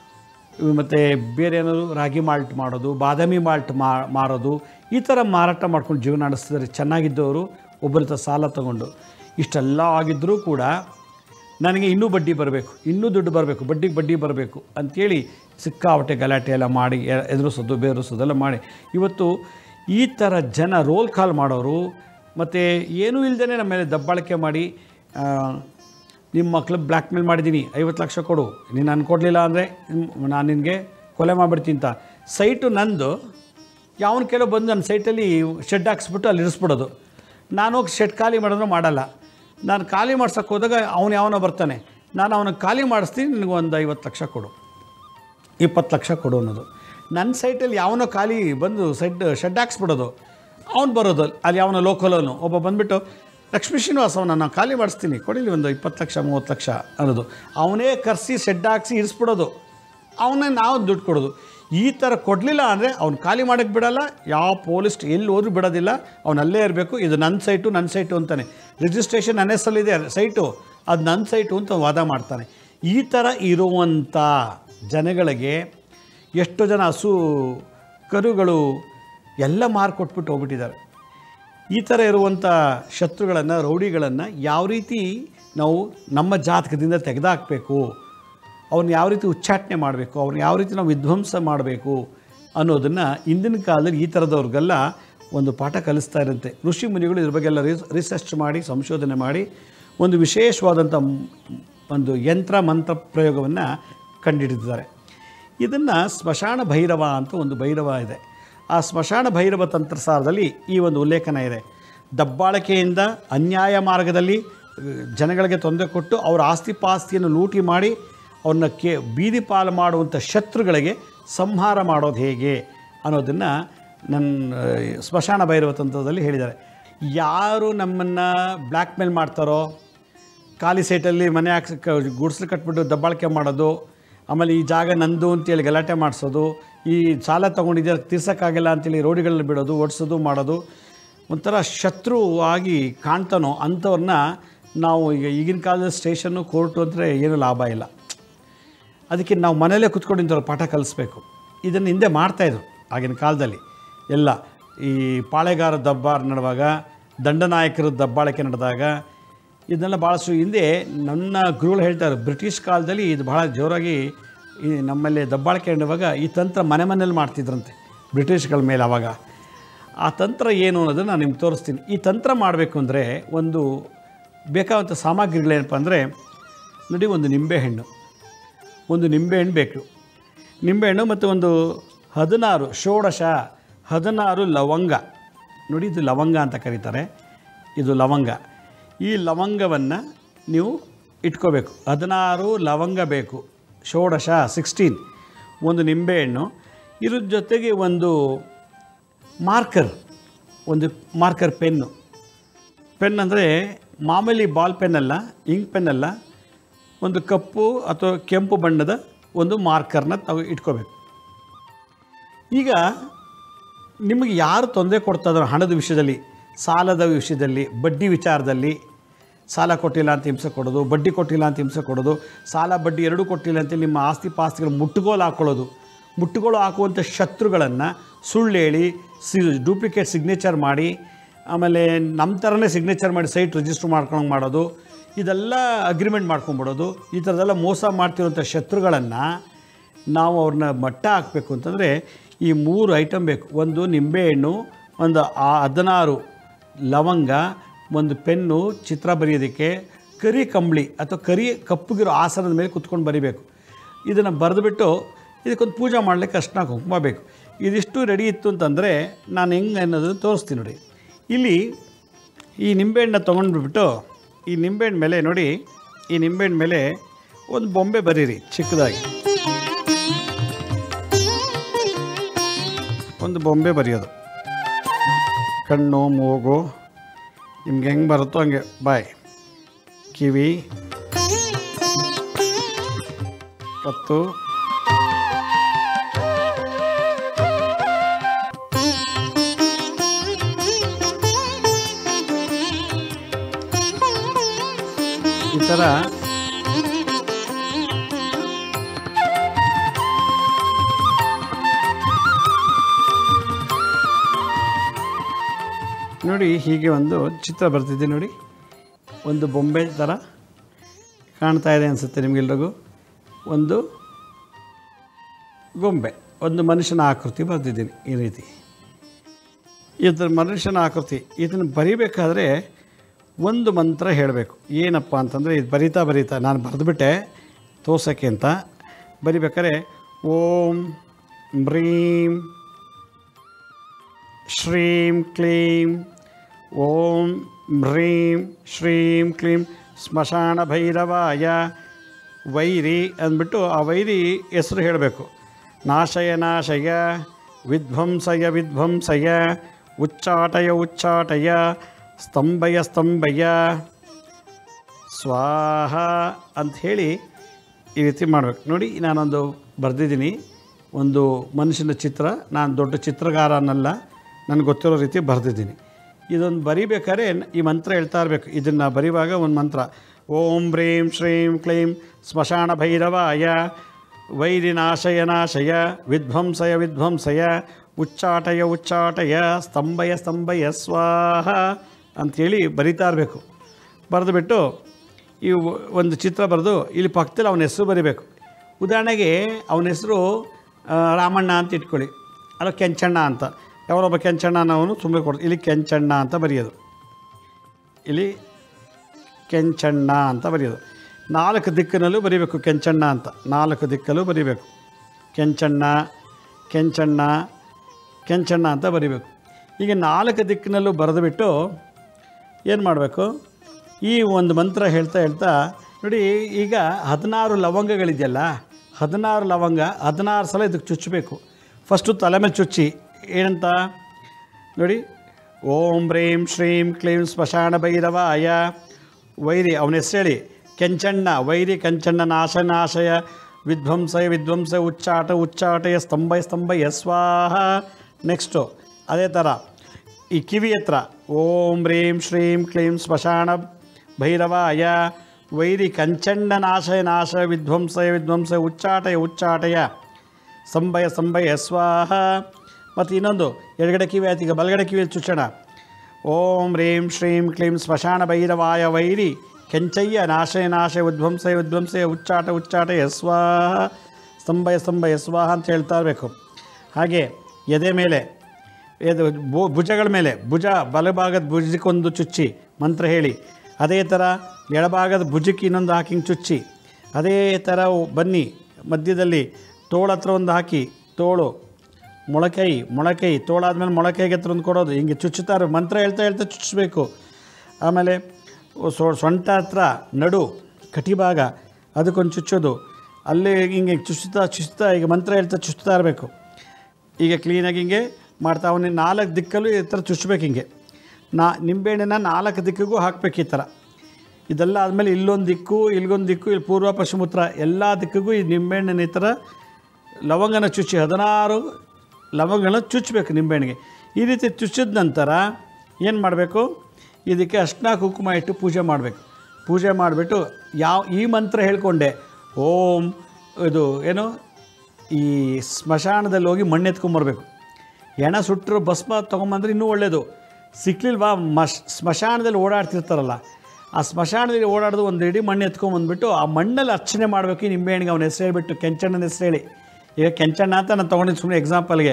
ಮತ್ತು ಬೇರೆ ಏನಾದ್ರು ರಾಗಿ ಮಾಲ್ಟ್ ಮಾಡೋದು ಬಾದಾಮಿ ಮಾಲ್ಟ್ ಮಾ ಮಾರೋದು ಈ ಥರ ಮಾರಾಟ ಮಾಡ್ಕೊಂಡು ಜೀವನ ನಡೆಸ್ತಿದ್ದಾರೆ ಚೆನ್ನಾಗಿದ್ದವರು ಒಬ್ಬರ ಹತ್ರ ಸಾಲ ತಗೊಂಡು ಇಷ್ಟೆಲ್ಲ ಆಗಿದ್ದರೂ ಕೂಡ ನನಗೆ ಇನ್ನೂ ಬಡ್ಡಿ ಬರಬೇಕು ಇನ್ನೂ ದುಡ್ಡು ಬರಬೇಕು ಬಡ್ಡಿಗೆ ಬಡ್ಡಿ ಬರಬೇಕು ಅಂಥೇಳಿ ಸಿಕ್ಕಾಪಟ್ಟೆ ಗಲಾಟೆ ಎಲ್ಲ ಮಾಡಿ ಎ- ಎದುರಿಸೋದು ಬೇರಿಸೋದೆಲ್ಲ ಮಾಡಿ ಇವತ್ತು ಈ ಥರ ಜನ ರೋಲ್ ಕಾಲ್ ಮಾಡೋರು ಮತ್ತು ಏನೂ ಇಲ್ಲದೇ ನಮ್ಮ ಮೇಲೆ ದಬ್ಬಾಳಿಕೆ ಮಾಡಿ ಆ, ನಿಮ್ಮ ಮಕ್ಳು ಬ್ಲ್ಯಾಕ್ ಮೇಲ್ ಮಾಡಿದ್ದೀನಿ ಐವತ್ತು ಲಕ್ಷ ಕೊಡು ನೀನು ಅನ್ಕೊಡ್ಲಿಲ್ಲ ಅಂದರೆ ನಾನು ನಿನಗೆ ಕೊಲೆ ಮಾಡಿಬಿಡ್ತೀನಿ ಅಂತ ಸೈಟು ನಂದು ಯಾವನ ಕೆಲವು ಬಂದು ನನ್ನ ಸೈಟಲ್ಲಿ ಶೆಡ್ ಹಾಕ್ಸ್ಬಿಟ್ಟು ಅಲ್ಲಿ ಇರಿಸ್ಬಿಡೋದು ನಾನು ಹೋಗಿ ಶೆಡ್ ಖಾಲಿ ಮಾಡಿದ್ರು ಮಾಡಲ್ಲ ನಾನು ಖಾಲಿ ಮಾಡ್ಸೋಕ್ಕೆ ಹೋದಾಗ ಅವನು ಯಾವನೋ ಬರ್ತಾನೆ ನಾನು ಅವನಿಗೆ ಖಾಲಿ ಮಾಡಿಸ್ತೀನಿ ನಿನಗೆ ಒಂದು ಐವತ್ತು ಲಕ್ಷ ಕೊಡು ಇಪ್ಪತ್ತು ಲಕ್ಷ ಕೊಡು ಅನ್ನೋದು ನನ್ನ ಸೈಟಲ್ಲಿ ಯಾವನೋ ಖಾಲಿ ಬಂದು ಸೆಡ್ ಶೆಡ್ ಹಾಕ್ಸ್ಬಿಡೋದು ಅವ್ನು ಬರೋದು ಅಲ್ಲಿ ಯಾವನೋ ಲೋಕಲವನು ಒಬ್ಬ ಬಂದುಬಿಟ್ಟು ಲಕ್ಷ್ಮೀ ಶ್ರೀನಿವಾಸ್ ಅವನ ನಾನು ಖಾಲಿ ಮಾಡಿಸ್ತೀನಿ ಕೊಡಿಲಿ ಒಂದು ಇಪ್ಪತ್ತು ಲಕ್ಷ ಮೂವತ್ತು ಲಕ್ಷ ಅನ್ನೋದು ಅವನೇ ಕರೆಸಿ ಶೆಡ್ ಹಾಕ್ಸಿ ಇರಿಸ್ಬಿಡೋದು ಅವನೇ ನಾವು ದುಡ್ಡು ಕೊಡೋದು ಈ ಥರ ಕೊಡಲಿಲ್ಲ ಅಂದರೆ ಅವ್ನು ಖಾಲಿ ಮಾಡೋಕ್ಕೆ ಬಿಡಲ್ಲ ಯಾವ ಪೊಲೀಸ್ ಎಲ್ಲಿ ಹೋದ್ರೂ ಬಿಡೋದಿಲ್ಲ ಅವ್ನು ಅಲ್ಲೇ ಇರಬೇಕು ಇದು ನನ್ನ ಸೈಟು ನನ್ನ ಸೈಟು ಅಂತಾನೆ ರಿಜಿಸ್ಟ್ರೇಷನ್ ನನ್ನ ಹೆಸರಲ್ಲಿದೆ ಸೈಟು ಅದು ನನ್ನ ಸೈಟು ಅಂತ ವಾದ ಮಾಡ್ತಾನೆ ಈ ಥರ ಇರುವಂಥ ಜನಗಳಿಗೆ ಎಷ್ಟು ಜನ ಹಸು ಕರುಗಳು ಎಲ್ಲ ಮಾರು ಕೊಟ್ಬಿಟ್ಟು ಹೋಗ್ಬಿಟ್ಟಿದ್ದಾರೆ ಈ ಥರ ಇರುವಂಥ ಶತ್ರುಗಳನ್ನು ರೌಡಿಗಳನ್ನು ಯಾವ ರೀತಿ ನಾವು ನಮ್ಮ ಜಾತಕದಿಂದ ತೆಗೆದಾಕಬೇಕು ಅವ್ರನ್ನ ಯಾವ ರೀತಿ ಉಚ್ಚಾಟನೆ ಮಾಡಬೇಕು ಅವ್ರನ್ನ ಯಾವ ರೀತಿ ನಾವು ವಿಧ್ವಂಸ ಮಾಡಬೇಕು ಅನ್ನೋದನ್ನು ಇಂದಿನ ಕಾಲದಲ್ಲಿ ಈ ಥರದವ್ರಿಗೆಲ್ಲ ಒಂದು ಪಾಠ ಕಲಿಸ್ತಾ ಇರುತ್ತೆ ಋಷಿ ಮುನಿಗಳು ಇದ್ರ ಬಗ್ಗೆ ಎಲ್ಲ ರಿಸರ್ಚ್ ಮಾಡಿ ಸಂಶೋಧನೆ ಮಾಡಿ ಒಂದು ವಿಶೇಷವಾದಂಥ ಮ್- ಒಂದು ಯಂತ್ರ ಮಂತ್ರ ಪ್ರಯೋಗವನ್ನು ಕಂಡುಹಿಡಿದಿದ್ದಾರೆ ಇದನ್ನು ಸ್ಮಶಾನ ಭೈರವ ಅಂತ ಒಂದು ಭೈರವ ಇದೆ ಆ ಸ್ಮಶಾನ ಭೈರವ ತಂತ್ರಸಾರದಲ್ಲಿ ಈ ಒಂದು ಉಲ್ಲೇಖನ ಇದೆ ದಬ್ಬಾಳಿಕೆಯಿಂದ ಅನ್ಯಾಯ ಮಾರ್ಗದಲ್ಲಿ ಅಹ್, ಜನಗಳಿಗೆ ತೊಂದರೆ ಕೊಟ್ಟು ಅವರ ಆಸ್ತಿ ಪಾಸ್ತಿಯನ್ನು ಲೂಟಿ ಮಾಡಿ ಅವ್ರನ್ನ ಕೆ ಬೀದಿ ಪಾಲು ಮಾಡುವಂಥ ಶತ್ರುಗಳಿಗೆ ಸಂಹಾರ ಮಾಡೋದು ಹೇಗೆ ಅನ್ನೋದನ್ನು ನನ್ನ ಅಹ್, ಸ್ಮಶಾನ ಭೈರವ ತಂತ್ರದಲ್ಲಿ ಹೇಳಿದ್ದಾರೆ ಯಾರು ನಮ್ಮನ್ನು ಬ್ಲ್ಯಾಕ್ ಮೇಲ್ ಮಾಡ್ತಾರೋ ಖಾಲಿ ಸೈಟಲ್ಲಿ ಮನೆ ಹಾಕ್ಸಿ ಗುಡ್ಸ್ಲು ಕಟ್ಬಿಟ್ಟು ದಬ್ಬಾಳಿಕೆ ಮಾಡೋದು ಆಮೇಲೆ ಈ ಜಾಗ ನಂದು ಅಂತೇಳಿ ಗಲಾಟೆ ಮಾಡಿಸೋದು ಈ ಸಾಲ ತೊಗೊಂಡಿದ್ದೆ ತೀರ್ಸೋಕ್ಕಾಗಿಲ್ಲ ಅಂತೇಳಿ ರೋಡಿಗಳಲ್ಲಿ ಬಿಡೋದು ಓಡಿಸೋದು ಮಾಡೋದು ಒಂಥರ ಶತ್ರುವಾಗಿ ಕಾಣ್ತಾನೋ ಅಂಥವ್ರನ್ನ ನಾವು ಈಗ ಈಗಿನ ಕಾಲದ ಸ್ಟೇಷನ್ನು ಕೋರ್ಟು ಅಂದರೆ ಏನೂ ಲಾಭ ಇಲ್ಲ ಅದಕ್ಕೆ ನಾವು ಮನೆಯಲ್ಲೇ ಕುತ್ಕೊಂಡು ಇಂಥವ್ರು ಪಾಠ ಕಲಿಸ್ಬೇಕು ಇದನ್ನು ಹಿಂದೆ ಮಾಡ್ತಾಯಿದ್ರು ಆಗಿನ ಕಾಲದಲ್ಲಿ ಎಲ್ಲ ಈ ಪಾಳೆಗಾರ ದಬ್ಬಾರ್ ನಡೆವಾಗ ದಂಡನಾಯಕರ ದಬ್ಬಾಳಿಕೆ ನಡೆದಾಗ ಇದನ್ನೆಲ್ಲ ಭಾಳಷ್ಟು ಹಿಂದೆ ನನ್ನ ಗುರುಗಳು ಹೇಳ್ತಾರೆ ಬ್ರಿಟಿಷ್ ಕಾಲದಲ್ಲಿ ಇದು ಭಾಳ ಜೋರಾಗಿ ಈ ನಮ್ಮಲ್ಲಿ ದಬ್ಬಾಳಿಕೆ ನಡೆಯುವಾಗ ಈ ತಂತ್ರ ಮನೆ ಮನೇಲಿ ಮಾಡ್ತಿದ್ರಂತೆ ಬ್ರಿಟಿಷ್ಗಳ ಮೇಲೆ ಆವಾಗ ಆ ತಂತ್ರ ಏನು ಅನ್ನೋದನ್ನು ನಾನು ನಿಮ್ಗೆ ತೋರಿಸ್ತೀನಿ ಈ ತಂತ್ರ ಮಾಡಬೇಕು ಅಂದರೆ ಒಂದು ಬೇಕಾದಂಥ ಸಾಮಗ್ರಿಗಳೇನಪ್ಪ ಅಂದರೆ ನೋಡಿ ಒಂದು ನಿಂಬೆಹಣ್ಣು ಒಂದು ನಿಂಬೆಹಣ್ಣು ಬೇಕು ನಿಂಬೆಹಣ್ಣು ಮತ್ತು ಒಂದು ಹದಿನಾರು ಷೋಡಶ ಹದಿನಾರು ಲವಂಗ ನೋಡಿ ಇದು ಲವಂಗ ಅಂತ ಕರೀತಾರೆ ಇದು ಲವಂಗ ಈ ಲವಂಗವನ್ನು ನೀವು ಇಟ್ಕೋಬೇಕು ಹದಿನಾರು ಲವಂಗ ಬೇಕು ಷೋಡಶ ಸಿಕ್ಸ್ಟೀನ್ ಒಂದು ನಿಂಬೆಹಣ್ಣು ಇದ್ರ ಜೊತೆಗೆ ಒಂದು ಮಾರ್ಕರ್ ಒಂದು ಮಾರ್ಕರ್ ಪೆನ್ನು ಪೆನ್ ಅಂದರೆ ಮಾಮೂಲಿ ಬಾಲ್ ಪೆನ್ ಅಲ್ಲ ಇಂಕ್ ಪೆನ್ ಅಲ್ಲ ಒಂದು ಕಪ್ಪು ಅಥವಾ ಕೆಂಪು ಬಣ್ಣದ ಒಂದು ಮಾರ್ಕರ್ನ ತಾವು ಇಟ್ಕೋಬೇಕು ಈಗ ನಿಮಗೆ ಯಾರು ತೊಂದರೆ ಕೊಡ್ತಾ ಇದ್ದಾರೋ ಹಣದ ವಿಷಯದಲ್ಲಿ ಸಾಲದ ವಿಷಯದಲ್ಲಿ ಬಡ್ಡಿ ವಿಚಾರದಲ್ಲಿ ಸಾಲ ಕೊಟ್ಟಿಲ್ಲ ಅಂತ ಹಿಂಸೆ ಕೊಡೋದು ಬಡ್ಡಿ ಕೊಟ್ಟಿಲ್ಲ ಅಂತ ಹಿಂಸೆ ಕೊಡೋದು ಸಾಲ ಬಡ್ಡಿ ಎರಡೂ ಕೊಟ್ಟಿಲ್ಲ ಅಂತ ನಿಮ್ಮ ಆಸ್ತಿ ಪಾಸ್ತಿಗಳು ಮುಟ್ಟುಗೋಲು ಹಾಕ್ಕೊಳ್ಳೋದು ಮುಟ್ಟುಗೋಲು ಹಾಕುವಂಥ ಶತ್ರುಗಳನ್ನು ಸುಳ್ಳು ಹೇಳಿ ಸಿ ಡೂಪ್ಲಿಕೇಟ್ ಸಿಗ್ನೇಚರ್ ಮಾಡಿ ಆಮೇಲೆ ನಮ್ಮ ಥರನೇ ಸಿಗ್ನೇಚರ್ ಮಾಡಿ ಸೈಟ್ ರಿಜಿಸ್ಟರ್ ಮಾಡ್ಕೊಂಡು ಮಾಡೋದು ಇದೆಲ್ಲ ಅಗ್ರಿಮೆಂಟ್ ಮಾಡ್ಕೊಂಬಿಡೋದು ಈ ಥರದೆಲ್ಲ ಮೋಸ ಮಾಡ್ತಿರೋಂಥ ಶತ್ರುಗಳನ್ನು ನಾವು ಅವ್ರನ್ನ ಮಟ್ಟ ಹಾಕಬೇಕು ಅಂತಂದರೆ ಈ ಮೂರು ಐಟಮ್ ಬೇಕು ಒಂದು ನಿಂಬೆಹಣ್ಣು ಒಂದು ಆ ಹದಿನಾರು ಲವಂಗ ಒಂದು ಪೆನ್ನು ಚಿತ್ರ ಬರೆಯೋದಕ್ಕೆ ಕರಿ ಕಂಬಳಿ ಅಥವಾ ಕರಿ ಕಪ್ಪಗಿರೋ ಆಸನದ ಮೇಲೆ ಕುತ್ಕೊಂಡು ಬರಿಬೇಕು ಇದನ್ನು ಬರೆದುಬಿಟ್ಟು ಇದಕ್ಕೊಂದು ಪೂಜೆ ಮಾಡಲಿಕ್ಕೆ ಅಷ್ಟನ್ನ ಕುಂಕುಮ ಬೇಕು ಇದಿಷ್ಟು ರೆಡಿ ಇತ್ತು ಅಂತಂದರೆ ನಾನು ಹೆಂಗೆ ಅನ್ನೋದನ್ನು ತೋರಿಸ್ತೀನಿ ನೋಡಿ ಇಲ್ಲಿ ಈ ನಿಂಬೆಹಣ್ಣು ತೊಗೊಂಡ್ಬಿಟ್ಟು ಈ ನಿಂಬೆಹಣ್ಣು ಮೇಲೆ ನೋಡಿ ಈ ನಿಂಬೆಹಣ್ಣು ಮೇಲೆ ಒಂದು ಬೊಂಬೆ ಬರೀರಿ ಚಿಕ್ಕದಾಗಿ ಒಂದು ಬೊಂಬೆ ಬರೆಯೋದು ಕಣ್ಣು ಮೂಗು ನಿಮ್ಗೆ ಹೆಂಗೆ ಬರುತ್ತೋ ಹಂಗೆ ಬಾಯ್ ಕಿವಿ ಕತ್ತು ಈ ಥರ ನೋಡಿ ಹೀಗೆ ಒಂದು ಚಿತ್ರ ಬರ್ತಿದೆ ನೋಡಿ ಒಂದು ಬೊಂಬೆ ಥರ ಕಾಣ್ತಾ ಇದೆ ಅನಿಸುತ್ತೆ ನಿಮಗೆಲ್ರಿಗೂ ಒಂದು ಗೊಂಬೆ ಒಂದು ಮನುಷ್ಯನ ಆಕೃತಿ ಬರೆದಿದ್ದೀನಿ ಈ ರೀತಿ ಇದರ ಮನುಷ್ಯನ ಆಕೃತಿ ಇದನ್ನು ಬರಿಬೇಕಾದ್ರೆ ಒಂದು ಮಂತ್ರ ಹೇಳಬೇಕು ಏನಪ್ಪ ಅಂತಂದರೆ ಇದು ಬರಿತಾ ಬರಿತಾ ನಾನು ಬರೆದುಬಿಟ್ಟೆ ತೋರ್ಸೋಕ್ಕೆ ಅಂತ ಬರಿಬೇಕಾದ್ರೆ ಓಂ ಬ್ರೀಂ ಶ್ರೀಂ ಕ್ಲೀಂ ಓಂ ಹ್ರೀಂ ಶ್ರೀಂ ಕ್ಲೀಂ ಸ್ಮಶಾನ ಭೈರವಾಯ ವೈರಿ ಅಂದ್ಬಿಟ್ಟು ಆ ವೈರಿ ಹೆಸರು ಹೇಳಬೇಕು ನಾಶಯ ನಾಶಯ ವಿಧ್ವಂಸಯ ವಿಧ್ವಂಸಯ ಉಚ್ಚಾಟಯ ಉಚ್ಚಾಟಯ ಸ್ತಂಭಯ ಸ್ತಂಭಯ ಸ್ವಾಹ ಅಂಥೇಳಿ ಈ ರೀತಿ ಮಾಡಬೇಕು ನೋಡಿ ನಾನೊಂದು ಬರೆದಿದ್ದೀನಿ ಒಂದು ಮನುಷ್ಯನ ಚಿತ್ರ ನಾನು ದೊಡ್ಡ ಚಿತ್ರಗಾರನಲ್ಲ ನನಗೆ ಗೊತ್ತಿರೋ ರೀತಿ ಬರೆದಿದ್ದೀನಿ ಇದೊಂದು ಬರಿಬೇಕಾದ್ರೆ ಈ ಮಂತ್ರ ಹೇಳ್ತಾ ಇರಬೇಕು ಇದನ್ನು ಬರೆಯುವಾಗ ಒಂದು ಮಂತ್ರ ಓಂ ಬ್ರೀಂ ಶ್ರೀಂ ಕ್ಲೀಂ ಸ್ಮಶಾನ ಭೈರವಾಯ ವೈರಿನಾಶಯ ನಾಶಯ ವಿಧ್ವಂಸಯ ವಿಧ್ವಂಸಯ ಉಚ್ಚಾಟಯ ಉಚ್ಚಾಟಯ ಸ್ತಂಭಯ ಸ್ತಂಭಯ ಸ್ವಾಹ ಅಂಥೇಳಿ ಬರಿತಾ ಇರಬೇಕು ಬರೆದುಬಿಟ್ಟು ಈ ಒ- ಒಂದು ಚಿತ್ರ ಬರೆದು ಇಲ್ಲಿ ಪಕ್ಕದಲ್ಲಿ ಅವನ ಹೆಸರು ಬರಿಬೇಕು ಉದಾಹರಣೆಗೆ ಅವನ ಹೆಸರು ಆ, ರಾಮಣ್ಣ ಅಂತ ಇಟ್ಕೊಳ್ಳಿ ಅಲ್ಲ ಕೆಂಚಣ್ಣ ಅಂತ ಯಾವನೊಬ್ಬ ಕೆಂಚಣ್ಣನವನು ಸುಮ್ಮನೆ ಕೊಡ್ತು ಇಲ್ಲಿ ಕೆಂಚಣ್ಣ ಅಂತ ಬರೆಯೋದು ಇಲ್ಲಿ ಕೆಂಚಣ್ಣ ಅಂತ ಬರೆಯೋದು ನಾಲ್ಕು ದಿಕ್ಕಿನಲ್ಲೂ ಬರೀಬೇಕು ಕೆಂಚಣ್ಣ ಅಂತ ನಾಲ್ಕು ದಿಕ್ಕಲ್ಲೂ ಬರೀಬೇಕು ಕೆಂಚಣ್ಣ ಕೆಂಚಣ್ಣ ಕೆಂಚಣ್ಣ ಅಂತ ಬರಿಬೇಕು ಈಗ ನಾಲ್ಕು ದಿಕ್ಕಿನಲ್ಲೂ ಬರೆದುಬಿಟ್ಟು ಏನು ಮಾಡಬೇಕು ಈ ಒಂದು ಮಂತ್ರ ಹೇಳ್ತಾ ಹೇಳ್ತಾ ನೋಡಿ ಈಗ ಹದಿನಾರು ಲವಂಗಗಳಿದೆಯಲ್ಲ ಹದಿನಾರು ಲವಂಗ ಹದಿನಾರು ಸಲ ಇದಕ್ಕೆ ಚುಚ್ಚಬೇಕು ಫಸ್ಟು ತಲೆ ಮೇಲೆ ಚುಚ್ಚಿ ಏನಂತ ನೋಡಿ ಓಂ ಬ್ರೀಂ ಶ್ರೀಂ ಕ್ಲೀಂ ಸ್ಮಶಾನ ಭೈರವಾಯ ವೈರಿ ಅವನ ಹೆಸರು ಹೇಳಿ ಕೆಂಚಣ್ಣ ವೈರಿ ಕಂಚಣ್ಣ ನಾಶ ನಾಶಯ ವಿಧ್ವಂಸಯ ವಿಧ್ವಂಸ ಉಚ್ಚಾಟ ಉಚ್ಚಾಟಯ ಸ್ತಂಭಯ ಸ್ತಂಭಯ ಸ್ವಾಹ ನೆಕ್ಸ್ಟು ಅದೇ ಥರ ಈ ಕಿವಿ ಹತ್ರ ಓಂ ಹ್ರೀಂ ಶ್ರೀಂ ಕ್ಲೀಂ ಸ್ಮಶಾನ ಭೈರವಾಯ ವೈರಿ ಕಂಚಂಡ ನಾಶಯ ನಾಶ ವಿಧ್ವಂಸಯ ವಿಧ್ವಂಸ ಉಚ್ಚಾಟಯ ಉಚ್ಚಾಟಯ ಸಂಭಯ ಸಂಭಯ ಸ್ವಾಹ ಮತ್ತು ಇನ್ನೊಂದು ಎಡಗಡೆ ಕಿವಿ ಆಯ್ತು ಈಗ ಬಲಗಡೆ ಕಿವಿ ಚುಚ್ಚೋಣ ಓಂ ಹ್ರೀಂ ಶ್ರೀಂ ಕ್ಲೀಂ ಸ್ಮಶಾನ ಭೈರವಾಯ ವೈರಿ ಕೆಂಚಯ್ಯ ನಾಶಯ ನಾಶಯ ಉಧ್ವಂಸಯ ವಿಧ್ವಂಸಯ ಉಚ್ಚಾಟ ಉಚ್ಚಾಟಯ ಸ್ವಾಹ ಸ್ತಂಭಯ ಸ್ತಂಭಯ ಸ್ವಾಹ ಅಂತ ಹೇಳ್ತಾ ಇರಬೇಕು ಹಾಗೆ ಎದೆ ಮೇಲೆ ಇದು ಭು- ಭುಜಗಳ ಮೇಲೆ ಭುಜ ಬಲಭಾಗದ ಭುಜಕ್ಕೊಂದು ಚುಚ್ಚಿ ಮಂತ್ರ ಹೇಳಿ ಅದೇ ಥರ ಎಡಭಾಗದ ಭುಜಕ್ಕೆ ಇನ್ನೊಂದು ಹಾಕಿ ಹಿಂಗೆ ಚುಚ್ಚಿ ಅದೇ ಥರ ಬನ್ನಿ ಮಧ್ಯದಲ್ಲಿ ತೋಳ ಹತ್ರ ಒಂದು ಹಾಕಿ ತೋಳು ಮೊಳಕೈ ಮೊಳಕೈ ತೋಳಾದ್ಮೇಲೆ ಮೊಳಕೈಗೆ ಹತ್ರ ಒಂದು ಕೊಡೋದು ಹಿಂಗೆ ಚುಚ್ಚುತ್ತಾರೆ ಮಂತ್ರ ಹೇಳ್ತಾ ಹೇಳ್ತಾ ಚುಚ್ಚಬೇಕು ಆಮೇಲೆ ಸೊ ಸೊಂಟ ಹತ್ರ ನಡು ಕಟಿಭಾಗ ಅದಕ್ಕೊಂದು ಚುಚ್ಚೋದು ಅಲ್ಲಿ ಹಿಂಗೆ ಚುಚ್ಚುತ್ತಾ ಚುಚ್ಚುತ್ತಾ ಈಗ ಮಂತ್ರ ಹೇಳ್ತಾ ಚುಚ್ಚುತ್ತಾ ಇರಬೇಕು ಈಗ ಕ್ಲೀನಾಗಿ ಹಿಂಗೆ ಮಾಡ್ತಾ ಅವನಿಗೆ ನಾಲ್ಕು ದಿಕ್ಕಲ್ಲೂ ಈ ಥರ ಚುಚ್ಚಬೇಕು ಹಿಂಗೆ ನಾ ನಿಂಬೆಹಣ್ಣಿನ ನಾಲ್ಕು ದಿಕ್ಕಿಗೂ ಹಾಕ್ಬೇಕು ಈ ಥರ ಇದೆಲ್ಲ ಆದಮೇಲೆ ಇಲ್ಲೊಂದು ದಿಕ್ಕು ಇಲ್ಲೊಂದು ದಿಕ್ಕು ಇಲ್ಲಿ ಪೂರ್ವ ಪಶ್ಚಿಮ ಉತ್ತರ ಎಲ್ಲ ದಿಕ್ಕಿಗೂ ಈ ನಿಂಬೆಹಣ್ಣಿನ ಈ ಥರ ಲವಂಗನ ಚುಚ್ಚಿ ಹದಿನಾರು ಲವಂಗನ ಚುಚ್ಚಬೇಕು ನಿಂಬೆಹಣ್ಣಿಗೆ ಈ ರೀತಿ ಚುಚ್ಚಿದ ನಂತರ ಏನು ಮಾಡಬೇಕು ಇದಕ್ಕೆ ಅರ್ಶಿನ ಕುಂಕುಮ ಇಟ್ಟು ಪೂಜೆ ಮಾಡಬೇಕು ಪೂಜೆ ಮಾಡಿಬಿಟ್ಟು ಯಾವ ಈ ಮಂತ್ರ ಹೇಳ್ಕೊಂಡೆ ಓಂ ಇದು ಏನು ಈ ಸ್ಮಶಾನದಲ್ಲಿ ಹೋಗಿ ಮಣ್ಣು ಎತ್ಕೊಂಬರ್ಬೇಕು ಎಣ ಸುಟ್ಟರು ಭಸ್ಮ ತೊಗೊಂಬಂದ್ರೆ ಇನ್ನೂ ಒಳ್ಳೆಯದು ಸಿಕ್ಲಿಲ್ವಾ ಮಶ್ ಸ್ಮಶಾನದಲ್ಲಿ ಓಡಾಡ್ತಿರ್ತಾರಲ್ಲ ಆ ಸ್ಮಶಾನದಲ್ಲಿ ಓಡಾಡೋದು ಒಂದು ಇಡೀ ಮಣ್ಣು ಎತ್ಕೊಂಬಂದ್ಬಿಟ್ಟು ಆ ಮಣ್ಣಲ್ಲಿ ಅರ್ಚನೆ ಮಾಡಬೇಕು ಈ ನಿಂಬೆಹಣ್ಣಿಗೆ ಅವನ ಹೆಸರು ಹೇಳ್ಬಿಟ್ಟು ಕೆಂಚಣ್ಣನ ಹೆಸರು ಹೇಳಿ ಈಗ ಕೆಂಚಣ್ಣ ಅಂತ ನಾನು ತೊಗೊಂಡಿದ್ದು ಸುಮ್ಮನೆ ಎಕ್ಸಾಂಪಲ್ಗೆ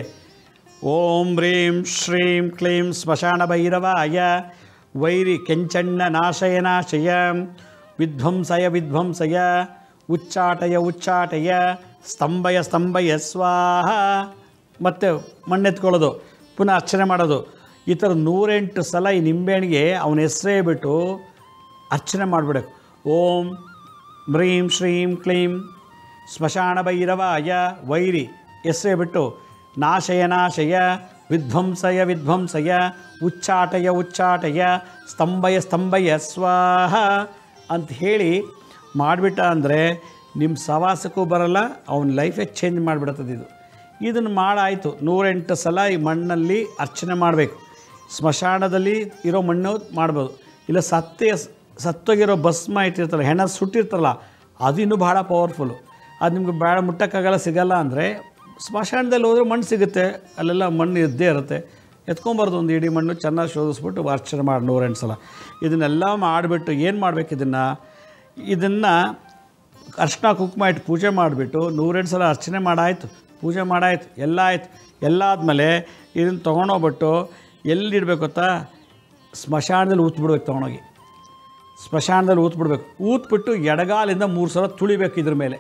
ಓಂ ಹ್ರೀಂ ಶ್ರೀಂ ಕ್ಲೀಂ ಸ್ಮಶಾನ ಭೈರವಾಯ ವೈರಿ ಕೆಂಚಣ್ಣ ನಾಶಯ ನಾಶಯ ವಿಧ್ವಂಸಯ ವಿಧ್ವಂಸಯ ಉಚ್ಚಾಟಯ ಉಚ್ಚಾಟಯ ಸ್ತಂಭಯ ಸ್ತಂಭಯ ಸ್ವಾಹ ಮತ್ತು ಮಣ್ಣೆತ್ಕೊಳ್ಳೋದು ಪುನಃ ಅರ್ಚನೆ ಮಾಡೋದು ಈ ಥರ ನೂರೆಂಟು ಸಲ ಈ ನಿಂಬೆಹಣ್ಣಿಗೆ ಅವನ ಹೆಸರೇ ಬಿಟ್ಟು ಅರ್ಚನೆ ಮಾಡಿಬಿಡಬೇಕು ಓಂ ಮ್ರೀಂ ಶ್ರೀಂ ಕ್ಲೀಂ ಸ್ಮಶಾನ ಭೈರವಾಯ ವೈರಿ ಹೆಸರೇ ಬಿಟ್ಟು ನಾಶಯ ನಾಶಯ ವಿಧ್ವಂಸಯ ವಿಧ್ವಂಸಯ ಉಚ್ಚಾಟಯ ಉಚ್ಚಾಟಯ ಸ್ತಂಭಯ ಸ್ತಂಭಯ ಸ್ವಾಹ ಅಂತ ಹೇಳಿ ಮಾಡಿಬಿಟ್ಟ ಅಂದರೆ ನಿಮ್ಮ ಸವಾಸಕ್ಕೂ ಬರಲ್ಲ ಅವನ ಲೈಫೇ ಚೇಂಜ್ ಮಾಡಿಬಿಡ್ತದೆ ಇದು ಇದನ್ನು ಮಾಡಾಯಿತು ನೂರೆಂಟು ಸಲ ಈ ಮಣ್ಣಲ್ಲಿ ಅರ್ಚನೆ ಮಾಡಬೇಕು ಸ್ಮಶಾನದಲ್ಲಿ ಇರೋ ಮಣ್ಣು ಮಾಡ್ಬೋದು ಇಲ್ಲ ಸತ್ತೇ ಸತ್ತೋಗಿರೋ ಭಸ್ಮ ಇಟ್ಟಿರ್ತಾರಲ್ಲ ಹೆಣ ಸುಟ್ಟಿರ್ತಾರಲ್ಲ ಅದು ಇನ್ನೂ ಭಾಳ ಪವರ್ಫುಲ್ಲು ಅದು ನಿಮ್ಗೆ ಬೇಡ ಮುಟ್ಟಕ್ಕಾಗಲ್ಲ ಸಿಗಲ್ಲ ಅಂದರೆ ಸ್ಮಶಾನದಲ್ಲಿ ಹೋದರೆ ಮಣ್ಣು ಸಿಗುತ್ತೆ ಅಲ್ಲೆಲ್ಲ ಮಣ್ಣು ಇದ್ದೇ ಇರುತ್ತೆ ಎತ್ಕೊಂಬಾರ್ದು ಒಂದು ಇಡೀ ಮಣ್ಣು ಚೆನ್ನಾಗಿ ಶೋಧಿಸ್ಬಿಟ್ಟು ಅರ್ಚನೆ ಮಾಡಿ ನೂರೆಂಟು ಸಲ ಇದನ್ನೆಲ್ಲ ಮಾಡಿಬಿಟ್ಟು ಏನು ಮಾಡ್ಬೇಕು ಇದನ್ನು ಇದನ್ನು ಅರ್ಶಿನ ಕುಂಕುಮ ಇಟ್ಟು ಪೂಜೆ ಮಾಡಿಬಿಟ್ಟು ನೂರೆಂಟು ಸಲ ಅರ್ಚನೆ ಮಾಡಾಯಿತು ಪೂಜೆ ಮಾಡಾಯ್ತು ಎಲ್ಲ ಆಯ್ತು ಎಲ್ಲ ಆದಮೇಲೆ ಇದನ್ನು ತೊಗೊಂಡೋಗ್ಬಿಟ್ಟು ಎಲ್ಲಿಡ್ಬೇಕು ಗೊತ್ತಾ ಸ್ಮಶಾನದಲ್ಲಿ ಊತ್ಬಿಡ್ಬೇಕು ತೊಗೊಂಡೋಗಿ ಸ್ಮಶಾನದಲ್ಲಿ ಊತ್ಬಿಡ್ಬೇಕು ಊತ್ಬಿಟ್ಟು ಎಡಗಾಲಿಂದ ಮೂರು ಸಲ ತುಳಿಬೇಕು ಇದ್ರ ಮೇಲೆ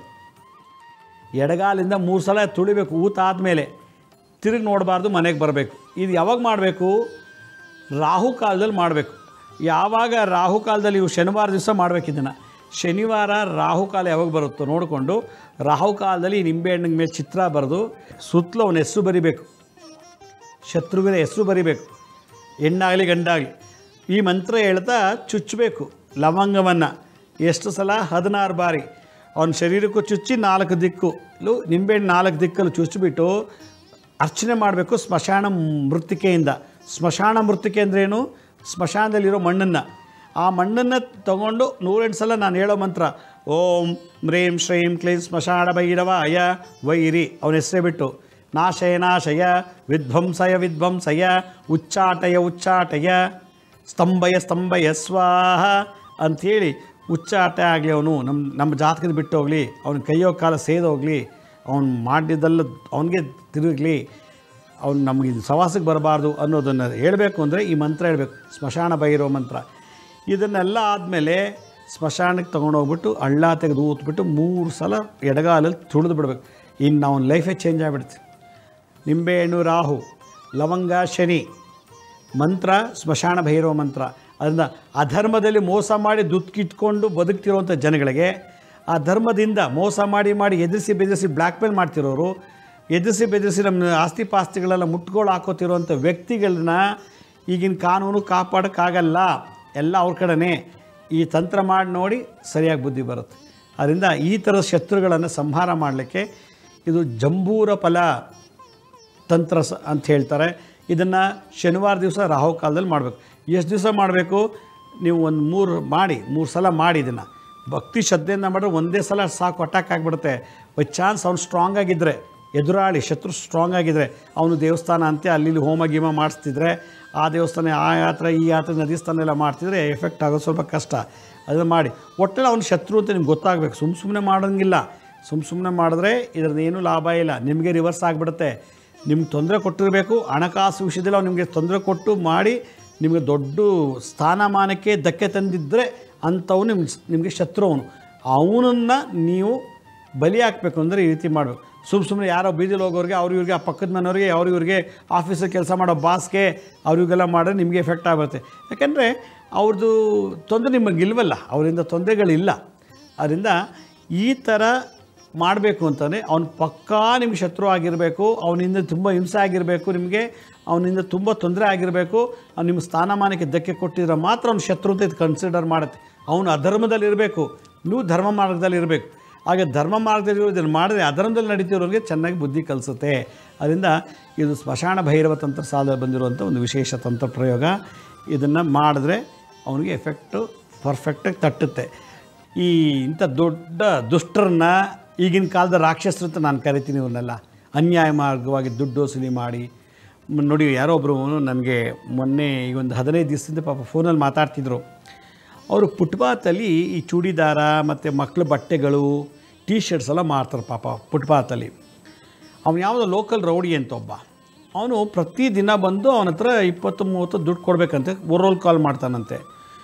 ಎಡಗಾಲಿಂದ ಮೂರು ಸಲ ತುಳಿಬೇಕು ಊತಾದಮೇಲೆ ತಿರುಗಿ ನೋಡಬಾರ್ದು ಮನೆಗೆ ಬರಬೇಕು ಇದು ಯಾವಾಗ ಮಾಡಬೇಕು ರಾಹು ಕಾಲದಲ್ಲಿ ಮಾಡಬೇಕು ಯಾವಾಗ ರಾಹು ಕಾಲದಲ್ಲಿ ಇವು ಶನಿವಾರ ದಿವಸ ಮಾಡಬೇಕು ಇದನ್ನು ಶನಿವಾರ ರಾಹುಕಾಲ ಯಾವಾಗ ಬರುತ್ತೋ ನೋಡಿಕೊಂಡು ರಾಹುಕಾಲದಲ್ಲಿ ಈ ನಿಂಬೆಹಣ್ಣಿನ ಮೇಲೆ ಚಿತ್ರ ಬರೆದು ಸುತ್ತಲೂ ಅವನ ಹೆಸರು ಬರಿಬೇಕು ಶತ್ರುವಿನ ಹೆಸರು ಬರಿಬೇಕು ಹೆಣ್ಣಾಗಲಿ ಗಂಡಾಗಲಿ ಈ ಮಂತ್ರ ಹೇಳ್ತಾ ಚುಚ್ಚಬೇಕು ಲವಂಗವನ್ನು ಎಷ್ಟು ಸಲ ಹದಿನಾರು ಬಾರಿ ಅವನ ಶರೀರಕ್ಕೂ ಚುಚ್ಚಿ ನಾಲ್ಕು ದಿಕ್ಕು ನಿಂಬೆಹಣ್ಣು ನಾಲ್ಕು ದಿಕ್ಕಲ್ಲಿ ಚುಚ್ಚಿಬಿಟ್ಟು ಅರ್ಚನೆ ಮಾಡಬೇಕು ಸ್ಮಶಾನ ಮೃತ್ತಿಕೆಯಿಂದ ಸ್ಮಶಾನ ಮೃತ್ತಿಕೆ ಅಂದ್ರೇನು ಸ್ಮಶಾನದಲ್ಲಿರೋ ಮಣ್ಣನ್ನು ಆ ಮಣ್ಣನ್ನು ತಗೊಂಡು ನೂರೆಂಟು ಸಲ ನಾನು ಹೇಳೋ ಮಂತ್ರ ಓಂ ಮ್ರೀಂ ಶ್ರೀಂ ಕ್ಲೀಂ ಸ್ಮಶಾನ ಭೈರವಾಯ ವೈರಿ ಅವನ ಹೆಸರೇ ಬಿಟ್ಟು ನಾಶಯ ನಾಶಯ ವಿಧ್ವಂಸಯ ವಿಧ್ವಂಸಯ ಉಚ್ಚಾಟಯ ಉಚ್ಚಾಟಯ ಸ್ತಂಭಯ ಸ್ತಂಭಯ ಸ್ವಾಹ ಅಂಥೇಳಿ ಉಚ್ಚಾಟ ಆಗಲಿ ಅವನು ನಮ್ಮ ನಮ್ಮ ಜಾತಕದ ಬಿಟ್ಟು ಹೋಗಲಿ ಅವನ ಕೈಯೋ ಕಾಲ ಸೇದೋಗಲಿ ಅವನು ಮಾಡಿದ್ದೆಲ್ಲ ಅವನಿಗೆ ತಿರುಗಲಿ ಅವ್ನು ನಮಗೆ ಇದು ಸವಾಸಕ್ಕೆ ಬರಬಾರ್ದು ಅನ್ನೋದನ್ನು ಹೇಳಬೇಕು ಅಂದರೆ ಈ ಮಂತ್ರ ಹೇಳಬೇಕು ಸ್ಮಶಾನ ಭೈರವ ಮಂತ್ರ ಇದನ್ನೆಲ್ಲ ಆದಮೇಲೆ ಸ್ಮಶಾನಕ್ಕೆ ತೊಗೊಂಡೋಗ್ಬಿಟ್ಟು ಹಳ್ಳ ತೆಗೆದು ಊತ್ಬಿಟ್ಟು ಮೂರು ಸಲ ಎಡಗಾಲಲ್ಲಿ ತುಳಿದು ಬಿಡಬೇಕು ಇನ್ನು ಅವನ ಲೈಫೇ ಚೇಂಜ್ ಆಗಿಬಿಡುತ್ತೆ ನಿಂಬೆಹಣ್ಣು ರಾಹು ಲವಂಗ ಶನಿ ಮಂತ್ರ ಸ್ಮಶಾನ ಭೈರವ ಮಂತ್ರ ಅದರಿಂದ ಅಧರ್ಮದಲ್ಲಿ ಮೋಸ ಮಾಡಿ ದುಡ್ಕಿಟ್ಕೊಂಡು ಬದುಕ್ತಿರೋವಂಥ ಜನಗಳಿಗೆ ಆ ಧರ್ಮದಿಂದ ಮೋಸ ಮಾಡಿ ಮಾಡಿ ಎದುರಿಸಿ ಬೆದರಿಸಿ ಬ್ಲ್ಯಾಕ್ ಮೇಲ್ ಮಾಡ್ತಿರೋರು ಎದುರಿಸಿ ಬೆದರಿಸಿ ನಮ್ಮ ಆಸ್ತಿ ಪಾಸ್ತಿಗಳೆಲ್ಲ ಮುಟ್ಗಳು ಹಾಕೋತಿರೋವಂಥ ವ್ಯಕ್ತಿಗಳನ್ನ ಈಗಿನ ಕಾನೂನು ಕಾಪಾಡೋಕ್ಕಾಗಲ್ಲ ಎಲ್ಲ ಅವ್ರ ಕಡೆನೇ ಈ ತಂತ್ರ ಮಾಡಿ ನೋಡಿ ಸರಿಯಾಗಿ ಬುದ್ಧಿ ಬರುತ್ತೆ ಅದರಿಂದ ಈ ಥರದ ಶತ್ರುಗಳನ್ನು ಸಂಹಾರ ಮಾಡಲಿಕ್ಕೆ ಇದು ಜಂಬೂರ ಫಲ ತಂತ್ರ ಸ ಅಂತ ಹೇಳ್ತಾರೆ ಇದನ್ನು ಶನಿವಾರ ದಿವಸ ರಾಹು ಕಾಲದಲ್ಲಿ ಮಾಡಬೇಕು ಎಷ್ಟು ದಿವಸ ಮಾಡಬೇಕು ನೀವು ಒಂದು ಮೂರು ಮಾಡಿ ಮೂರು ಸಲ ಮಾಡಿ ಇದನ್ನು ಭಕ್ತಿ ಶ್ರದ್ಧೆಯಿಂದ ಮಾಡಿದ್ರೆ ಒಂದೇ ಸಲ ಸಾಕು ಅಟ್ಯಾಕ್ ಆಗಿಬಿಡುತ್ತೆ ಬೈ ಚಾನ್ಸ್ ಅವ್ನು ಸ್ಟ್ರಾಂಗ್ ಆಗಿದ್ದರೆ ಎದುರಾಳಿ ಶತ್ರು ಸ್ಟ್ರಾಂಗ್ ಆಗಿದ್ದರೆ ಅವನು ದೇವಸ್ಥಾನ ಅಂತೆ ಅಲ್ಲಿ ಇಲ್ಲಿ ಹೋಮ ಗೀಮ ಮಾಡಿಸ್ತಿದ್ರೆ ಆ ದೇವಸ್ಥಾನ ಆ ಯಾತ್ರೆ ಈ ಯಾತ್ರೆ ನದಿ ಸ್ಥಾನ ಎಲ್ಲ ಮಾಡ್ತಿದ್ರೆ ಎಫೆಕ್ಟ್ ಆಗೋದು ಸ್ವಲ್ಪ ಕಷ್ಟ ಅದನ್ನು ಮಾಡಿ ಒಟ್ಟಲ್ಲಿ ಅವ್ನು ಶತ್ರು ಅಂತ ನಿಮ್ಗೆ ಗೊತ್ತಾಗಬೇಕು ಸುಮ್ಮ ಸುಮ್ಮನೆ ಮಾಡೋಂಗಿಲ್ಲ ಸುಮ್ಮ ಸುಮ್ಮನೆ ಮಾಡಿದ್ರೆ ಇದರದ್ದು ಏನೂ ಲಾಭ ಇಲ್ಲ ನಿಮಗೆ ರಿವರ್ಸ್ ಆಗಿಬಿಡುತ್ತೆ ನಿಮ್ಗೆ ತೊಂದರೆ ಕೊಟ್ಟಿರಬೇಕು ಹಣಕಾಸು ವಿಷಯದಲ್ಲಿ ಅವ್ನು ನಿಮಗೆ ತೊಂದರೆ ಕೊಟ್ಟು ಮಾಡಿ ನಿಮಗೆ ದೊಡ್ಡ ಸ್ಥಾನಮಾನಕ್ಕೆ ಧಕ್ಕೆ ತಂದಿದ್ದರೆ ಅಂಥವು ನಿಮ್ಗೆ ನಿಮಗೆ ಶತ್ರು ಅವನು ಅವನನ್ನು ನೀವು ಬಲಿ ಹಾಕಬೇಕು ಅಂದರೆ ಈ ರೀತಿ ಮಾಡಬೇಕು ಸುಮ್ಮ ಸುಮ್ಮನೆ ಯಾರೋ ಬೀದಿಲಿ ಹೋಗೋರಿಗೆ ಅವ್ರ ಇವ್ರಿಗೆ ಆ ಪಕ್ಕದ ಮನೆಯವ್ರಿಗೆ ಅವ್ರ ಇವ್ರಿಗೆ ಆಫೀಸಲ್ಲಿ ಕೆಲಸ ಮಾಡೋ ಬಾಸ್ಗೆ ಅವ್ರಿಗೆಲ್ಲ ಮಾಡಿದ್ರೆ ನಿಮಗೆ ಎಫೆಕ್ಟ್ ಆಗುತ್ತೆ ಯಾಕೆಂದರೆ ಅವ್ರದ್ದು ತೊಂದರೆ ನಿಮಗೆ ಇಲ್ವಲ್ಲ ಅವರಿಂದ ತೊಂದರೆಗಳಿಲ್ಲ ಅದರಿಂದ ಈ ಥರ ಮಾಡಬೇಕು ಅಂತಂದರೆ ಅವ್ನು ಪಕ್ಕಾ ನಿಮ್ಗೆ ಶತ್ರು ಆಗಿರಬೇಕು ಅವನಿಂದ ತುಂಬ ಹಿಂಸೆ ಆಗಿರಬೇಕು ನಿಮಗೆ ಅವನಿಂದ ತುಂಬ ತೊಂದರೆ ಆಗಿರಬೇಕು ಅವ್ನು ನಿಮ್ಮ ಸ್ಥಾನಮಾನಕ್ಕೆ ಧಕ್ಕೆ ಕೊಟ್ಟಿದ್ರೆ ಮಾತ್ರ ಅವ್ನು ಶತ್ರು ಅಂತ ಇದು ಕನ್ಸಿಡರ್ ಮಾಡುತ್ತೆ ಅವನು ಅಧರ್ಮದಲ್ಲಿ ಇರಬೇಕು ನೀವು ಧರ್ಮ ಮಾರ್ಗದಲ್ಲಿ ಇರಬೇಕು ಹಾಗೆ ಧರ್ಮ ಮಾರ್ಗದಲ್ಲಿ ಇದನ್ನು ಮಾಡಿದ್ರೆ ಅಧರ್ಮದಲ್ಲಿ ನಡೀತಿರೋರಿಗೆ ಚೆನ್ನಾಗಿ ಬುದ್ಧಿ ಕಲಿಸುತ್ತೆ ಅದರಿಂದ ಇದು ಸ್ಮಶಾನ ಭೈರವ ತಂತ್ರ ಸಾಲ ಬಂದಿರುವಂಥ ಒಂದು ವಿಶೇಷ ತಂತ್ರ ಪ್ರಯೋಗ ಇದನ್ನು ಮಾಡಿದ್ರೆ ಅವನಿಗೆ ಎಫೆಕ್ಟು ಪರ್ಫೆಕ್ಟಾಗಿ ತಟ್ಟುತ್ತೆ ಈ ಇಂಥ ದೊಡ್ಡ ದುಷ್ಟರನ್ನ ಈಗಿನ ಕಾಲದ ರಾಕ್ಷಸರು ಅಂತ ನಾನು ಕರಿತೀನಿ ಇವನ್ನೆಲ್ಲ ಅನ್ಯಾಯ ಮಾರ್ಗವಾಗಿ ದುಡ್ಡು ವಸೂಲಿ ಮಾಡಿ ಮ್- ನೋಡಿ ಯಾರೋ ಒಬ್ಬರು ನನಗೆ ಮೊನ್ನೆ ಈಗ ಒಂದು ಹದಿನೈದು ದಿವಸದಿಂದ ಪಾಪ ಫೋನಲ್ಲಿ ಮಾತಾಡ್ತಿದ್ರು ಅವರು ಫುಟ್ಪಾತಲ್ಲಿ ಈ ಚೂಡಿದಾರ ಮತ್ತು ಮಕ್ಕಳ ಬಟ್ಟೆಗಳು ಟೀ ಶರ್ಟ್ಸ್ ಎಲ್ಲ ಮಾರ್ತಾರೆ ಪಾಪ ಫುಟ್ಪಾತಲ್ಲಿ ಅವನು ಯಾವುದೋ ಲೋಕಲ್ ರೌಡಿ ಅಂತ ಒಬ್ಬ ಅವನು ಪ್ರತಿದಿನ ಬಂದು ಅವನ ಹತ್ರ ಇಪ್ಪತ್ತು ಮೂವತ್ತು ದುಡ್ಡು ಕೊಡಬೇಕಂತೆ ರೋಲ್ ಕಾಲ್ ಮಾಡ್ತಾನಂತೆ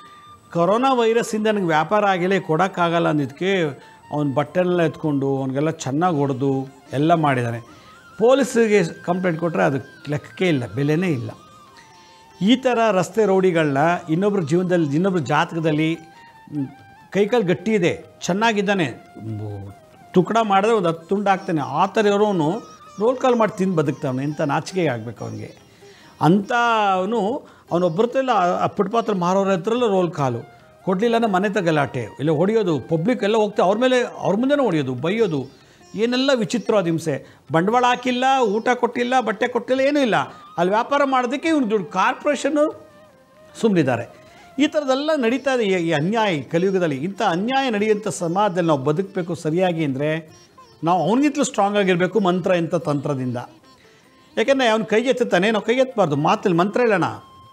ಕೊರೋನಾ ವೈರಸ್ಸಿಂದ ನನಗೆ ವ್ಯಾಪಾರ ಆಗಿಲ್ಲ ಕೊಡೋಕ್ಕಾಗಲ್ಲ ಅಂದಿದ್ದಕ್ಕೆ ಅವ್ನ ಬಟ್ಟೆನೆಲ್ಲ ಎತ್ಕೊಂಡು ಅವನಿಗೆಲ್ಲ ಚೆನ್ನಾಗಿ ಹೊಡೆದು ಎಲ್ಲ ಮಾಡಿದ್ದಾನೆ ಪೊಲೀಸರಿಗೆ ಕಂಪ್ಲೇಂಟ್ ಕೊಟ್ಟರೆ ಅದು ಲೆಕ್ಕಕ್ಕೆ ಇಲ್ಲ ಬೆಲೆನೇ ಇಲ್ಲ ಈ ಥರ ರಸ್ತೆ ರೌಡಿಗಳನ್ನ ಇನ್ನೊಬ್ರ ಜೀವನದಲ್ಲಿ ಇನ್ನೊಬ್ರ ಜಾತಕದಲ್ಲಿ ಮ್, ಕೈಕಾಲು ಗಟ್ಟಿ ಇದೆ ಚೆನ್ನಾಗಿದ್ದಾನೆ ಮ್, ತುಕಡ ಮಾಡಿದ್ರೆ ಒಂದು ಹತ್ತು ತುಂಡು ಹಾಕ್ತಾನೆ ಆ ಥರ ಇರೋನು ರೋಲ್ ಕಾಲ್ ಮಾಡಿ ತಿಂದು ಬದುಕ್ತಾವನು ಇಂಥ ನಾಚಿಕೆ ಆಗಬೇಕು ಅವನಿಗೆ ಅಂಥ ಅವನು ಅವನೊಬ್ಬರತ್ತೆಲ್ಲ ಆ ಫುಟ್ಪಾತ್ರ ಮಾರೋರ ಹತ್ರಲ್ಲ ರೋಲ್ ಕಾಲು ಕೊಡಲಿಲ್ಲ ಅಂದ್ರೆ ಮನೆ ಗಲಾಟೆ ಇಲ್ಲ ಹೊಡೆಯೋದು ಪಬ್ಲಿಕ್ ಎಲ್ಲ ಹೋಗ್ತಾ ಅವ್ರ ಮೇಲೆ ಅವ್ರ ಮುಂದೆನೇ ಹೊಡೆಯೋದು ಬೈಯೋದು ಏನೆಲ್ಲ ವಿಚಿತ್ರವಾದ ಹಿಂಸೆ ಬಂಡವಾಳ ಹಾಕಿಲ್ಲ ಊಟ ಕೊಟ್ಟಿಲ್ಲ ಬಟ್ಟೆ ಕೊಟ್ಟಿಲ್ಲ ಏನೂ ಇಲ್ಲ ಅಲ್ಲಿ ವ್ಯಾಪಾರ ಮಾಡೋದಕ್ಕೆ ಇವ್ನು ದುಡ್ಡು ಕಾರ್ಪೊರೇಷನ್ನು ಸುಮ್ಮನಿದ್ದಾರೆ ಈ ಥರದ್ದೆಲ್ಲ ನಡೀತಾ ಇದೆ ಈ- ಈ ಅನ್ಯಾಯ ಈ ಕಲಿಯುಗದಲ್ಲಿ ಇಂಥ ಅನ್ಯಾಯ ನಡೆಯುವಂಥ ಸಮಾಜದಲ್ಲಿ ನಾವು ಬದುಕಬೇಕು ಸರಿಯಾಗಿ ಅಂದರೆ ನಾವು ಅವನಿಗಿಂತಲೂ ಸ್ಟ್ರಾಂಗ್ ಆಗಿರಬೇಕು ಮಂತ್ರ ಇಂಥ ತಂತ್ರದಿಂದ ಯಾಕೆಂದರೆ ಅವ್ನು ಕೈ ಎತ್ತುತ್ತಾನೆ ನಾವು ಕೈ ಎತ್ತಬಾರ್ದು ಮಾತಲ್ಲಿ ಮಂತ್ರ ಹೇಳೋಣ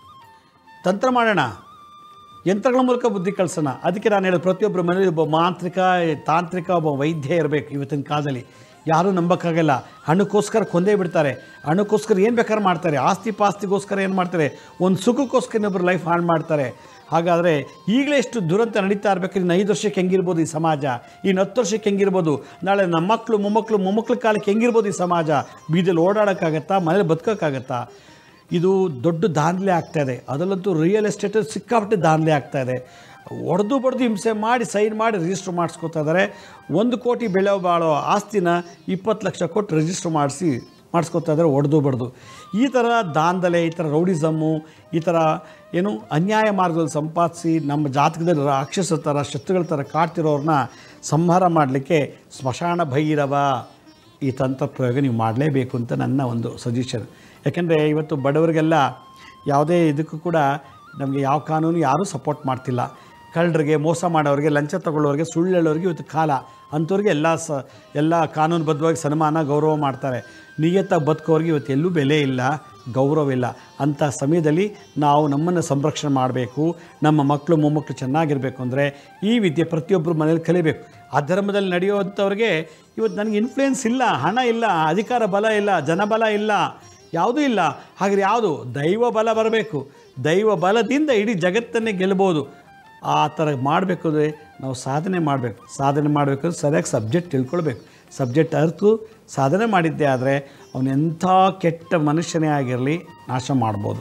ತಂತ್ರ ಮಾಡೋಣ ಯಂತ್ರಗಳ ಮೂಲಕ ಬುದ್ಧಿ ಕಳ್ಸೋಣ ಅದಕ್ಕೆ ನಾನು ಹೇಳೋದು ಪ್ರತಿಯೊಬ್ಬರ ಮನೇಲಿ ಒಬ್ಬ ಮಾಂತ್ರಿಕ ತಾಂತ್ರಿಕ ಒಬ್ಬ ವೈದ್ಯ ಇರಬೇಕು ಇವತ್ತಿನ ಕಾಲದಲ್ಲಿ ಯಾರೂ ನಂಬಕ್ಕಾಗಲ್ಲ ಹಣಕ್ಕೋಸ್ಕರ ಕೊಂದೇ ಬಿಡ್ತಾರೆ ಹಣಕ್ಕೋಸ್ಕರ ಏನು ಬೇಕಾದ್ರೂ ಮಾಡ್ತಾರೆ ಆಸ್ತಿ ಪಾಸ್ತಿಗೋಸ್ಕರ ಏನು ಮಾಡ್ತಾರೆ ಒಂದು ಸುಖಕ್ಕೋಸ್ಕರ ಇನ್ನೊಬ್ಬರು ಲೈಫ್ ಹಾಳು ಮಾಡ್ತಾರೆ ಹಾಗಾದರೆ ಈಗಲೇ ಎಷ್ಟು ದುರಂತ ನಡೀತಾ ಇರಬೇಕು ಇನ್ನು ಐದು ವರ್ಷಕ್ಕೆ ಹೆಂಗಿರ್ಬೋದು ಈ ಸಮಾಜ ಇನ್ನು ಹತ್ತು ವರ್ಷಕ್ಕೆ ಹೆಂಗಿರ್ಬೋದು ನಾಳೆ ನಮ್ಮ ಮಕ್ಕಳು ಮೊಮ್ಮಕ್ಕಳು ಮೊಮ್ಮಕ್ಕಳ ಕಾಲಕ್ಕೆ ಹೆಂಗಿರ್ಬೋದು ಈ ಸಮಾಜ ಬೀದಿಯಲ್ಲಿ ಓಡಾಡೋಕ್ಕಾಗತ್ತಾ ಮನೇಲಿ ಬದುಕೋಕ್ಕಾಗತ್ತಾ ಇದು ದೊಡ್ಡ ದಾಂಧಲೆ ಆಗ್ತಾ ಇದೆ ಅದರಲ್ಲಂತೂ ರಿಯಲ್ ಎಸ್ಟೇಟ್ ಸಿಕ್ಕಾಪಟ್ಟೆ ದಾಂಧಲೆ ಆಗ್ತಾ ಇದೆ ಒಡೆದು ಬಡ್ದು ಹಿಂಸೆ ಮಾಡಿ ಸೈನ್ ಮಾಡಿ ರಿಜಿಸ್ಟ್ರ್ ಮಾಡಿಸ್ಕೊತಾ ಇದ್ದಾರೆ ಒಂದು ಕೋಟಿ ಬೆಳೆ ಬಾಳೋ ಆಸ್ತಿನ ಇಪ್ಪತ್ತು ಲಕ್ಷ ಕೊಟ್ಟು ರಿಜಿಸ್ಟ್ರ್ ಮಾಡಿಸಿ ಮಾಡಿಸ್ಕೊತಾ ಇದ್ದಾರೆ ಒಡೆದು ಬಡ್ದು ಈ ಥರ ದಾಂಧಲೆ ಈ ಥರ ರೌಡಿಸಮ್ಮು ಈ ಥರ ಏನು ಅನ್ಯಾಯ ಮಾರ್ಗದಲ್ಲಿ ಸಂಪಾದಿಸಿ ನಮ್ಮ ಜಾತಕದಲ್ಲಿ ರಾಕ್ಷಸ ಥರ ಶತ್ರುಗಳ ಥರ ಕಾಡ್ತಿರೋರನ್ನ ಸಂಹಾರ ಮಾಡಲಿಕ್ಕೆ ಸ್ಮಶಾನ ಭೈರವ ಈ ತಂತ್ರ ಪ್ರಯೋಗ ನೀವು ಮಾಡಲೇಬೇಕು ಅಂತ ನನ್ನ ಒಂದು ಸಜೆಷನ್ ಯಾಕೆಂದರೆ ಇವತ್ತು ಬಡವರಿಗೆಲ್ಲ ಯಾವುದೇ ಇದಕ್ಕೂ ಕೂಡ ನಮಗೆ ಯಾವ ಕಾನೂನು ಯಾರೂ ಸಪೋರ್ಟ್ ಮಾಡ್ತಿಲ್ಲ ಕಳ್ಳರಿಗೆ ಮೋಸ ಮಾಡೋರಿಗೆ ಲಂಚ ತಗೊಳ್ಳೋರಿಗೆ ಸುಳ್ಳು ಹೇಳೋರಿಗೆ ಇವತ್ತು ಕಾಲ ಅಂಥವ್ರಿಗೆ ಎಲ್ಲ ಸ ಎಲ್ಲ ಕಾನೂನುಬದ್ಧವಾಗಿ ಸನ್ಮಾನ ಗೌರವ ಮಾಡ್ತಾರೆ ನಿಯತ್ತಾಗಿ ಬದುಕೋರಿಗೆ ಇವತ್ತು ಎಲ್ಲೂ ಬೆಲೆ ಇಲ್ಲ ಗೌರವ ಇಲ್ಲ ಅಂಥ ಸಮಯದಲ್ಲಿ ನಾವು ನಮ್ಮನ್ನು ಸಂರಕ್ಷಣೆ ಮಾಡಬೇಕು ನಮ್ಮ ಮಕ್ಕಳು ಮೊಮ್ಮಕ್ಕಳು ಚೆನ್ನಾಗಿರಬೇಕು ಅಂದರೆ ಈ ವಿದ್ಯೆ ಪ್ರತಿಯೊಬ್ಬರು ಮನೇಲಿ ಕಲಿಬೇಕು ಅಧರ್ಮದಲ್ಲಿ ನಡೆಯುವಂಥವ್ರಿಗೆ ಇವತ್ತು ನನಗೆ ಇನ್ಫ್ಲೂಯೆನ್ಸ್ ಇಲ್ಲ ಹಣ ಇಲ್ಲ ಅಧಿಕಾರ ಬಲ ಇಲ್ಲ ಜನಬಲ ಇಲ್ಲ ಯಾವುದೂ ಇಲ್ಲ ಹಾಗೆ ಯಾವುದು ದೈವ ಬಲ ಬರಬೇಕು ದೈವ ಬಲದಿಂದ ಇಡೀ ಜಗತ್ತನ್ನೇ ಗೆಲ್ಬೋದು ಆ ಥರ ಮಾಡಬೇಕು ಅಂದರೆ ನಾವು ಸಾಧನೆ ಮಾಡಬೇಕು ಸಾಧನೆ ಮಾಡಬೇಕು ಸರಿಯಾಗಿ ಸಬ್ಜೆಕ್ಟ್ ತಿಳ್ಕೊಳ್ಬೇಕು ಸಬ್ಜೆಕ್ಟ್ ಅರ್ತು ಸಾಧನೆ ಮಾಡಿದ್ದೆ ಆದರೆ ಅವನು ಎಂಥ ಕೆಟ್ಟ ಮನುಷ್ಯನೇ ಆಗಿರಲಿ ನಾಶ ಮಾಡ್ಬೋದು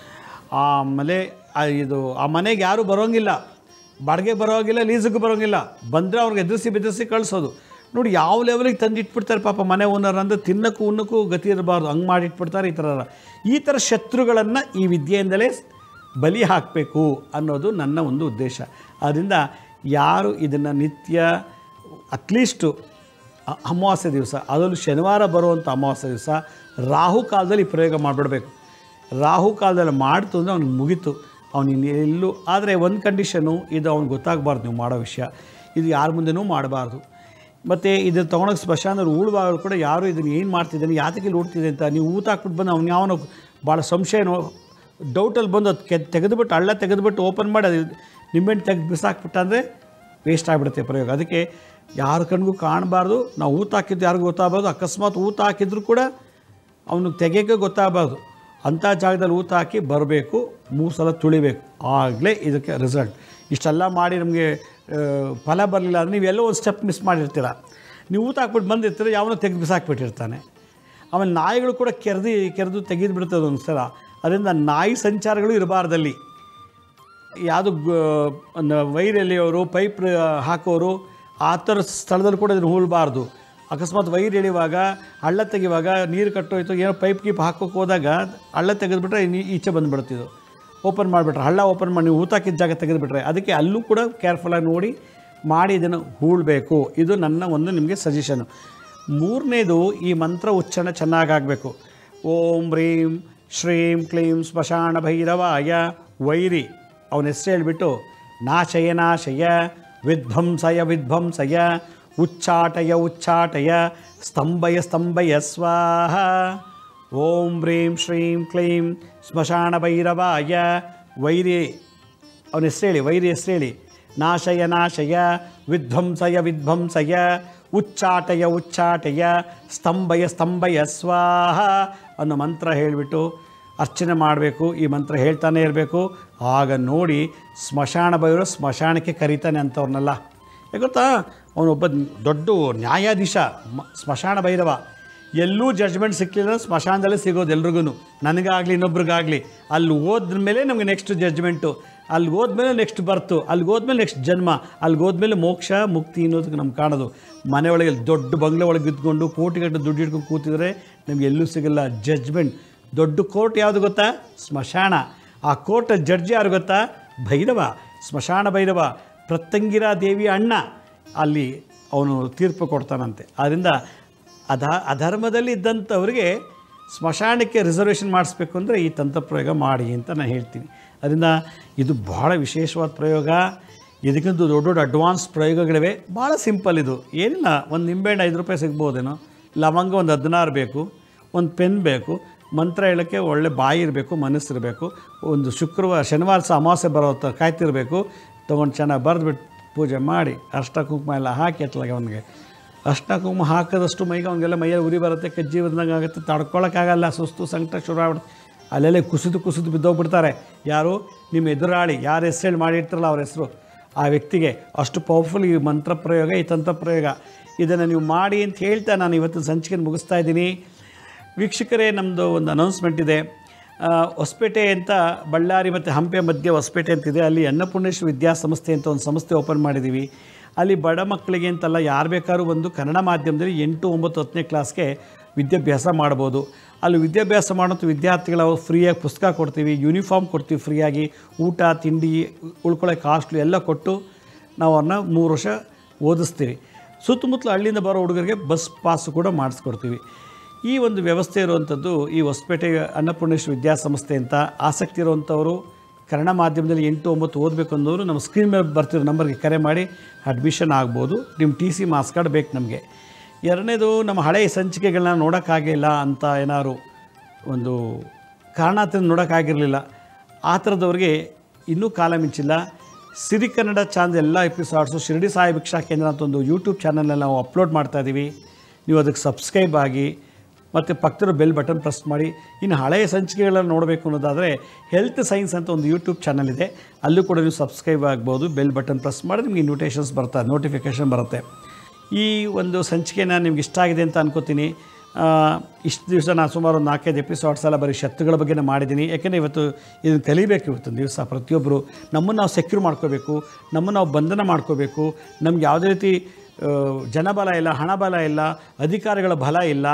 ಆಮೇಲೆ ಆ ಇದು ಆ ಮನೆಗೆ ಯಾರೂ ಬರೋಂಗಿಲ್ಲ ಬಾಡಿಗೆ ಬರೋಂಗಿಲ್ಲ ಲೀಸಿಗೆ ಬರೋಂಗಿಲ್ಲ ಬಂದರೆ ಅವ್ರಿಗೆ ಎದುರಿಸಿ ಬೆದರಿಸಿ ಕಳಿಸೋದು ನೋಡಿ ಯಾವ ಲೆವೆಲಿಗೆ ತಂದು ಇಟ್ಬಿಡ್ತಾರೆ ಪಾಪ ಮನೆ ಓನರ್ ಅಂದರೆ ತಿನ್ನಕ್ಕೂ ಉಣ್ಣಕ್ಕೂ ಗತಿ ಇರಬಾರ್ದು ಹಂಗೆ ಮಾಡಿಟ್ಬಿಡ್ತಾರೆ ಈ ಥರ ಈ ಥರ ಶತ್ರುಗಳನ್ನು ಈ ವಿದ್ಯೆಯಿಂದಲೇ ಬಲಿ ಹಾಕಬೇಕು ಅನ್ನೋದು ನನ್ನ ಒಂದು ಉದ್ದೇಶ ಆದ್ದರಿಂದ ಯಾರು ಇದನ್ನು ನಿತ್ಯ ಅಟ್ಲೀಸ್ಟು ಅ- ಅಮಾವಾಸ್ಯೆ ದಿವಸ ಅದರಲ್ಲೂ ಶನಿವಾರ ಬರುವಂಥ ಅಮಾವಾಸ್ಯೆ ದಿವಸ ರಾಹು ಕಾಲದಲ್ಲಿ ಈ ಪ್ರಯೋಗ ಮಾಡಿಬಿಡ್ಬೇಕು ರಾಹು ಕಾಲದಲ್ಲಿ ಮಾಡ್ತು ಅಂದರೆ ಅವ್ನಿಗೆ ಮುಗೀತು ಅವನಿಗೆ ಎಲ್ಲೂ ಆದರೆ ಒಂದು ಕಂಡೀಷನು ಇದು ಅವ್ನಿಗೆ ಗೊತ್ತಾಗಬಾರ್ದು ನೀವು ಮಾಡೋ ವಿಷಯ ಇದು ಯಾರ ಮುಂದೆನೂ ಮಾಡಬಾರ್ದು ಮತ್ತು ಇದನ್ನು ತೊಗೊಂಡೋಗಿ ಸ್ಮಶಾನದಲ್ಲಿ ಉಳುವಾಗಲು ಕೂಡ ಯಾರು ಇದನ್ನು ಏನು ಮಾಡ್ತಿದ್ದಾನೆ ಯಾತಕ್ಕೆ ಇಲ್ಲಿ ಉಡ್ತಿದೆ ಅಂತ ನೀವು ಊತ ಹಾಕ್ಬಿಟ್ಟು ಬಂದು ಅವ್ನು ಯಾವನೋ ಭಾಳ ಸಂಶಯನೋ ಡೌಟಲ್ಲಿ ಬಂದು ಅದು ಕೆ ತೆಗೆದುಬಿಟ್ಟು ಹಳ್ಳ ತೆಗೆದುಬಿಟ್ಟು ಓಪನ್ ಮಾಡಿ ಅದು ನಿಂಬೆಹಣ್ಣು ತೆಗೆದು ಬಿಸಾಕ್ಬಿಟ್ಟ ಅಂದರೆ ವೇಸ್ಟ್ ಆಗಿಬಿಡುತ್ತೆ ಪ್ರಯೋಗ ಅದಕ್ಕೆ ಯಾರ ಕಣ್ಗೂ ಕಾಣಬಾರ್ದು ನಾವು ಊತ ಹಾಕಿದ್ದು ಯಾರಿಗೂ ಗೊತ್ತಾಗಬಾರ್ದು ಅಕಸ್ಮಾತ್ ಊತ ಹಾಕಿದ್ರು ಕೂಡ ಅವನು ತೆಗೆಯೋಕ್ಕೆ ಗೊತ್ತಾಗಬಾರ್ದು ಅಂಥ ಜಾಗದಲ್ಲಿ ಊತ ಹಾಕಿ ಬರಬೇಕು ಮೂರು ಸಲ ತುಳಿಬೇಕು ಆಗಲೇ ಇದಕ್ಕೆ ರಿಸಲ್ಟ್ ಇಷ್ಟೆಲ್ಲ ಮಾಡಿ ನಮಗೆ ಆ, ಫಲ ಬರಲಿಲ್ಲ ಅಂದರೆ ನೀವೆಲ್ಲೋ ಒಂದು ಸ್ಟೆಪ್ ಮಿಸ್ ಮಾಡಿರ್ತೀರ ನೀವು ಊತ ಹಾಕ್ಬಿಟ್ಟು ಬಂದಿರ್ತೀರ ಯಾವನೋ ತೆಗೆದು ಬಿಸಾಕ್ಬಿಟ್ಟಿರ್ತಾನೆ ಆಮೇಲೆ ನಾಯಿಗಳು ಕೂಡ ಕೆರೆದು ಕೆರೆದು ತೆಗೆದು ಬಿಡ್ತದೆ ಒಂದು ಸಲ ಅದರಿಂದ ನಾಯಿ ಸಂಚಾರಗಳು ಇರಬಾರ್ದಲ್ಲಿ ಯಾವುದು ವೈರ್ ಎಳೆಯೋರು ಪೈಪ್ ಹಾಕೋರು ಆ ಥರ ಸ್ಥಳದಲ್ಲಿ ಕೂಡ ಇದನ್ನು ಹೂಳಬಾರ್ದು ಅಕಸ್ಮಾತ್ ವೈರ್ ಎಳೆಯುವಾಗ ಹಳ್ಳ ತೆಗೆಯುವಾಗ ನೀರು ಕಟ್ಟೋಯ್ತು ಏನೋ ಪೈಪ್ ಗೀಪ್ ಹಾಕೋಕೆ ಹೋದಾಗ ಹಳ್ಳ ತೆಗೆದುಬಿಟ್ರೆ ನೀ ಈಚೆ ಬಂದುಬಿಡ್ತಿದ್ದು ಓಪನ್ ಮಾಡಿಬಿಟ್ರೆ ಹಳ್ಳ ಓಪನ್ ಮಾಡಿ ನೀವು ಊತಾಕಿದ ಜಾಗ ತೆಗೆದುಬಿಟ್ರೆ ಅದಕ್ಕೆ ಅಲ್ಲೂ ಕೂಡ ಕೇರ್ಫುಲ್ಲಾಗಿ ನೋಡಿ ಮಾಡಿ ಇದನ್ನು ಹೂಳಬೇಕು ಇದು ನನ್ನ ಒಂದು ನಿಮಗೆ ಸಜೆಷನು ಮೂರನೇದು ಈ ಮಂತ್ರ ಉಚ್ಚಾರಣೆ ಚೆನ್ನಾಗಾಗಬೇಕು ಓಂ ಹ್ರೀಂ ಶ್ರೀಂ ಕ್ಲೀಂ ಸ್ಮಶಾನ ಭೈರವಾಯ ವೈರಿ ಅವನ ಹೆಸರು ಹೇಳಿಬಿಟ್ಟು ನಾಶಯ ನಾಶಯ ವಿಧ್ವಂಸಯ ವಿಧ್ವಂಸಯ ಉಚ್ಚಾಟಯ ಉಚ್ಚಾಟಯ ಸ್ತಂಭಯ ಸ್ತಂಭಯ ಸ್ವಾಹ ಓಂ ಹ್ರೀಂ ಶ್ರೀಂ ಕ್ಲೀಂ ಸ್ಮಶಾನ ಭೈರವಾಯ ವೈರಿ ಅವನ ಹೆಸರು ಹೇಳಿ ವೈರಿ ಹೆಸರು ಹೇಳಿ ನಾಶಯ ನಾಶಯ ವಿಧ್ವಂಸಯ ವಿಧ್ವಂಸಯ ಉಚ್ಚಾಟಯ ಉಚ್ಚಾಟಯ ಸ್ತಂಭಯ ಸ್ತಂಭಯ ಸ್ವಾಹ ಅನ್ನೋ ಮಂತ್ರ ಹೇಳಿಬಿಟ್ಟು ಅರ್ಚನೆ ಮಾಡಬೇಕು ಈ ಮಂತ್ರ ಹೇಳ್ತಾನೆ ಇರಬೇಕು ಆಗ ನೋಡಿ ಸ್ಮಶಾನ ಭೈರವ ಸ್ಮಶಾನಕ್ಕೆ ಕರೀತಾನೆ ಅಂಥವ್ರನ್ನೆಲ್ಲ ಯಾಕೆ ಗೊತ್ತಾ ಅವನೊಬ್ಬ ದೊಡ್ಡ ನ್ಯಾಯಾಧೀಶ ಮ ಸ್ಮಶಾನ ಭೈರವ ಎಲ್ಲೂ ಜಡ್ಜ್ಮೆಂಟ್ ಸಿಕ್ಕಲಿಲ್ಲ ಸ್ಮಶಾನದಲ್ಲೇ ಸಿಗೋದು ಎಲ್ರಿಗೂ ನನಗಾಗಲಿ ಇನ್ನೊಬ್ರಿಗಾಗಲಿ ಅಲ್ಲಿ ಹೋದ್ಮೇಲೆ ನಮಗೆ ನೆಕ್ಸ್ಟ್ ಜಡ್ಜ್ಮೆಂಟು ಅಲ್ಲಿ ಹೋದ್ಮೇಲೆ ನೆಕ್ಸ್ಟ್ ಬರ್ತು ಅಲ್ಲಿಗೆ ಹೋದ್ಮೇಲೆ ನೆಕ್ಸ್ಟ್ ಜನ್ಮ ಅಲ್ಲಿಗೆ ಹೋದ್ಮೇಲೆ ಮೋಕ್ಷ ಮುಕ್ತಿ ಅನ್ನೋದಕ್ಕೆ ನಮ್ಗೆ ಕಾಣೋದು ಮನೆಯೊಳಗೆ ದೊಡ್ಡ ಬಂಗ್ಲೆ ಒಳಗೆ ಇದ್ಕೊಂಡು ಕೋಟಿಗಟ್ಟು ದುಡ್ಡು ಇಟ್ಕೊಂಡು ಕೂತಿದ್ರೆ ನಮ್ಗೆ ಎಲ್ಲೂ ಸಿಗಲ್ಲ ಜಡ್ಜ್ಮೆಂಟ್ ದೊಡ್ಡ ಕೋರ್ಟ್ ಯಾವುದು ಗೊತ್ತಾ ಸ್ಮಶಾನ ಆ ಕೋರ್ಟ್ ಜಡ್ಜ್ ಯಾರು ಗೊತ್ತಾ ಭೈರವ ಸ್ಮಶಾನ ಭೈರವ ಪ್ರತ್ತಂಗಿರ ದೇವಿಯ ಅಣ್ಣ ಅಲ್ಲಿ ಅವನು ತೀರ್ಪು ಕೊಡ್ತಾನಂತೆ ಆದ್ದರಿಂದ ಅಧ ಅಧರ್ಮದಲ್ಲಿ ಇದ್ದಂಥವ್ರಿಗೆ ಸ್ಮಶಾನಕ್ಕೆ ರಿಸರ್ವೇಷನ್ ಮಾಡಿಸ್ಬೇಕು ಅಂದರೆ ಈ ತಂತ್ರಪ್ರಯೋಗ ಮಾಡಿ ಅಂತ ನಾನು ಹೇಳ್ತೀನಿ ಅದರಿಂದ ಇದು ಭಾಳ ವಿಶೇಷವಾದ ಪ್ರಯೋಗ ಇದಕ್ಕಿಂತ ದೊಡ್ಡ ದೊಡ್ಡ ಅಡ್ವಾನ್ಸ್ ಪ್ರಯೋಗಗಳಿವೆ ಭಾಳ ಸಿಂಪಲ್ ಇದು ಏನಿಲ್ಲ ಒಂದು ನಿಂಬೆಹಣ್ಣು ಐದು ರೂಪಾಯಿ ಸಿಗ್ಬೋದೇನೋ ಲವಂಗ ಒಂದು ಹದಿನಾರು ಬೇಕು ಒಂದು ಪೆನ್ ಬೇಕು ಮಂತ್ರ ಹೇಳೋಕ್ಕೆ ಒಳ್ಳೆ ಬಾಯಿ ಇರಬೇಕು ಮನಸ್ಸಿರಬೇಕು ಒಂದು ಶುಕ್ರವಾರ ಶನಿವಾರ ಸಹ ಅಮಾವಾಸ್ಯೆ ಬರೋ ಹೊತ್ತು ಕಾಯ್ತಿರಬೇಕು ತೊಗೊಂಡು ಚೆನ್ನಾಗಿ ಬರೆದ್ಬಿಟ್ಟು ಪೂಜೆ ಮಾಡಿ ಅಷ್ಟ ಕುಂಕುಮ ಎಲ್ಲ ಹಾಕಿ ಎತ್ತಲಾಗೆ ಅವನಿಗೆ ಅಷ್ಟ ಕುಂಕುಮ ಹಾಕಿದಷ್ಟು ಮೈಗೆ ಅವನಿಗೆಲ್ಲ ಮೈಯಲ್ಲಿ ಉರಿ ಬರುತ್ತೆ ಕಜ್ಜಿ ಬಂದಂಗೆ ಆಗುತ್ತೆ ತಡ್ಕೊಳಕ್ಕಾಗಲ್ಲ ಸುಸ್ತು ಸಂಕಟ ಶುರು ಆಗ್ಬಿಡುತ್ತೆ ಅಲ್ಲೆಲ್ಲ ಕುಸಿದು ಕುಸಿದು ಬಿದ್ದೋಗ್ಬಿಡ್ತಾರೆ ಯಾರು ನಿಮ್ಮ ಎದುರಾಳಿ ಯಾರ ಹೆಸರು ಹೇಳಿ ಮಾಡಿರ್ತಾರಲ್ಲ ಅವ್ರ ಹೆಸರು ಆ ವ್ಯಕ್ತಿಗೆ ಅಷ್ಟು ಪವರ್ಫುಲ್ ಈ ಮಂತ್ರ ಪ್ರಯೋಗ ಈ ತಂತ್ರ ಪ್ರಯೋಗ ಇದನ್ನು ನೀವು ಮಾಡಿ ಅಂತ ಹೇಳ್ತಾ ನಾನು ಇವತ್ತು ಸಂಚಿಕೆ ಮುಗಿಸ್ತಾ ಇದ್ದೀನಿ ವೀಕ್ಷಕರೇ ನಮ್ಮದು ಒಂದು ಅನೌನ್ಸ್ಮೆಂಟ್ ಇದೆ ಆ, ಹೊಸಪೇಟೆ ಅಂತ ಬಳ್ಳಾರಿ ಮತ್ತು ಹಂಪೆ ಮಧ್ಯೆ ಹೊಸಪೇಟೆ ಅಂತಿದೆ ಅಲ್ಲಿ ಅನ್ನಪೂರ್ಣೇಶ್ವರ ವಿದ್ಯಾಸಂಸ್ಥೆ ಅಂತ ಒಂದು ಸಂಸ್ಥೆ ಓಪನ್ ಮಾಡಿದ್ದೀವಿ ಅಲ್ಲಿ ಬಡ ಮಕ್ಕಳಿಗೆ ಅಂತಲ್ಲ ಯಾರು ಬೇಕಾದ್ರೂ ಒಂದು ಕನ್ನಡ ಮಾಧ್ಯಮದಲ್ಲಿ ಎಂಟು ಒಂಬತ್ತು ಹತ್ತನೇ ಕ್ಲಾಸ್ಗೆ ವಿದ್ಯಾಭ್ಯಾಸ ಮಾಡ್ಬೋದು ಅಲ್ಲಿ ವಿದ್ಯಾಭ್ಯಾಸ ಮಾಡೋಂಥ ವಿದ್ಯಾರ್ಥಿಗಳು ಅವ್ರು ಫ್ರೀಯಾಗಿ ಪುಸ್ತಕ ಕೊಡ್ತೀವಿ ಯೂನಿಫಾರ್ಮ್ ಕೊಡ್ತೀವಿ ಫ್ರೀಯಾಗಿ ಊಟ ತಿಂಡಿ ಉಳ್ಕೊಳ್ಳೋಕೆ ಕಾಸ್ಟ್ಲು ಎಲ್ಲ ಕೊಟ್ಟು ನಾವು ಅವ್ರನ್ನ ಮೂರು ವರ್ಷ ಓದಿಸ್ತೀವಿ ಸುತ್ತಮುತ್ತಲ ಹಳ್ಳಿಯಿಂದ ಬರೋ ಹುಡುಗರಿಗೆ ಬಸ್ ಪಾಸು ಕೂಡ ಮಾಡಿಸ್ಕೊಡ್ತೀವಿ ಈ ಒಂದು ವ್ಯವಸ್ಥೆ ಇರುವಂಥದ್ದು ಈ ಹೊಸಪೇಟೆ ಅನ್ನಪೂರ್ಣೇಶ್ವರ ವಿದ್ಯಾಸಂಸ್ಥೆ ಅಂತ ಆಸಕ್ತಿ ಇರುವಂಥವರು ಕನ್ನಡ ಮಾಧ್ಯಮದಲ್ಲಿ ಎಂಟು ಒಂಬತ್ತು ಓದಬೇಕು ಅಂದವರು ನಮ್ಮ ಸ್ಕ್ರೀನ್ ಮೇಲೆ ಬರ್ತಿರೋ ನಂಬರ್ಗೆ ಕರೆ ಮಾಡಿ ಅಡ್ಮಿಷನ್ ಆಗ್ಬೋದು ನಿಮ್ಮ ಟಿ ಸಿ ಮಾರ್ಕ್ಸ್ ಕಾರ್ಡ್ ಬೇಕು ನಮಗೆ ಎರಡನೇದು ನಮ್ಮ ಹಳೆಯ ಸಂಚಿಕೆಗಳನ್ನ ನೋಡೋಕ್ಕಾಗಿಲ್ಲ ಅಂತ ಏನಾದ್ರು ಒಂದು ಕಾರಣದಿಂದ ನೋಡೋಕ್ಕಾಗಿರಲಿಲ್ಲ ಆ ಥರದವ್ರಿಗೆ ಇನ್ನೂ ಕಾಲ ಮಿಂಚಿಲ್ಲ ಸಿರಿ ಕನ್ನಡ ಚಾನಲ್ ಎಲ್ಲ ಎಪಿಸೋಡ್ಸು ಶಿರಡಿ ಸಾಯಿ ಭಿಕ್ಷಾ ಕೇಂದ್ರ ಅಂತ ಒಂದು ಯೂಟ್ಯೂಬ್ ಚಾನಲ್ನಲ್ಲಿ ನಾವು ಅಪ್ಲೋಡ್ ಮಾಡ್ತಾ ಇದ್ದೀವಿ ನೀವು ಅದಕ್ಕೆ ಸಬ್ಸ್ಕ್ರೈಬ್ ಆಗಿ ಮತ್ತು ಪಕ್ಕದ ಬೆಲ್ ಬಟನ್ ಪ್ರೆಸ್ ಮಾಡಿ ಇನ್ನು ಹಳೆಯ ಸಂಚಿಕೆಗಳನ್ನು ನೋಡಬೇಕು ಅನ್ನೋದಾದರೆ ಹೆಲ್ತ್ ಸೈನ್ಸ್ ಅಂತ ಒಂದು ಯೂಟ್ಯೂಬ್ ಚಾನಲ್ ಇದೆ ಅಲ್ಲೂ ಕೂಡ ನೀವು ಸಬ್ಸ್ಕ್ರೈಬ್ ಆಗ್ಬೋದು ಬೆಲ್ ಬಟನ್ ಪ್ರೆಸ್ ಮಾಡಿ ನಿಮಗೆ ಇನ್ವಿಟೇಷನ್ಸ್ ಬರ್ತದೆ ನೋಟಿಫಿಕೇಷನ್ ಬರುತ್ತೆ ಈ ಒಂದು ಸಂಚಿಕೆನ ನಿಮ್ಗೆ ಇಷ್ಟ ಆಗಿದೆ ಅಂತ ಅನ್ಕೋತೀನಿ ಇಷ್ಟು ದಿವಸ ನಾನು ಸುಮಾರು ಒಂದು ನಾಲ್ಕೈದು ಎಪಿಸೋಡ್ಸ್ ಎಲ್ಲ ಬರೀ ಶತ್ರುಗಳ ಬಗ್ಗೆನೇ ಮಾಡಿದ್ದೀನಿ ಯಾಕೆಂದರೆ ಇವತ್ತು ಇದನ್ನು ಕಲಿಬೇಕು ಇವತ್ತೊಂದು ದಿವಸ ಪ್ರತಿಯೊಬ್ಬರು ನಮ್ಮನ್ನು ನಾವು ಸೆಕ್ಯೂರ್ ಮಾಡ್ಕೋಬೇಕು ನಮ್ಮನ್ನು ನಾವು ಬಂಧನ ಮಾಡ್ಕೋಬೇಕು ನಮ್ಗೆ ಯಾವುದೇ ರೀತಿ ಆ, ಜನಬಲ ಇಲ್ಲ ಹಣಬಲ ಇಲ್ಲ ಅಧಿಕಾರಿಗಳ ಬಲ ಇಲ್ಲ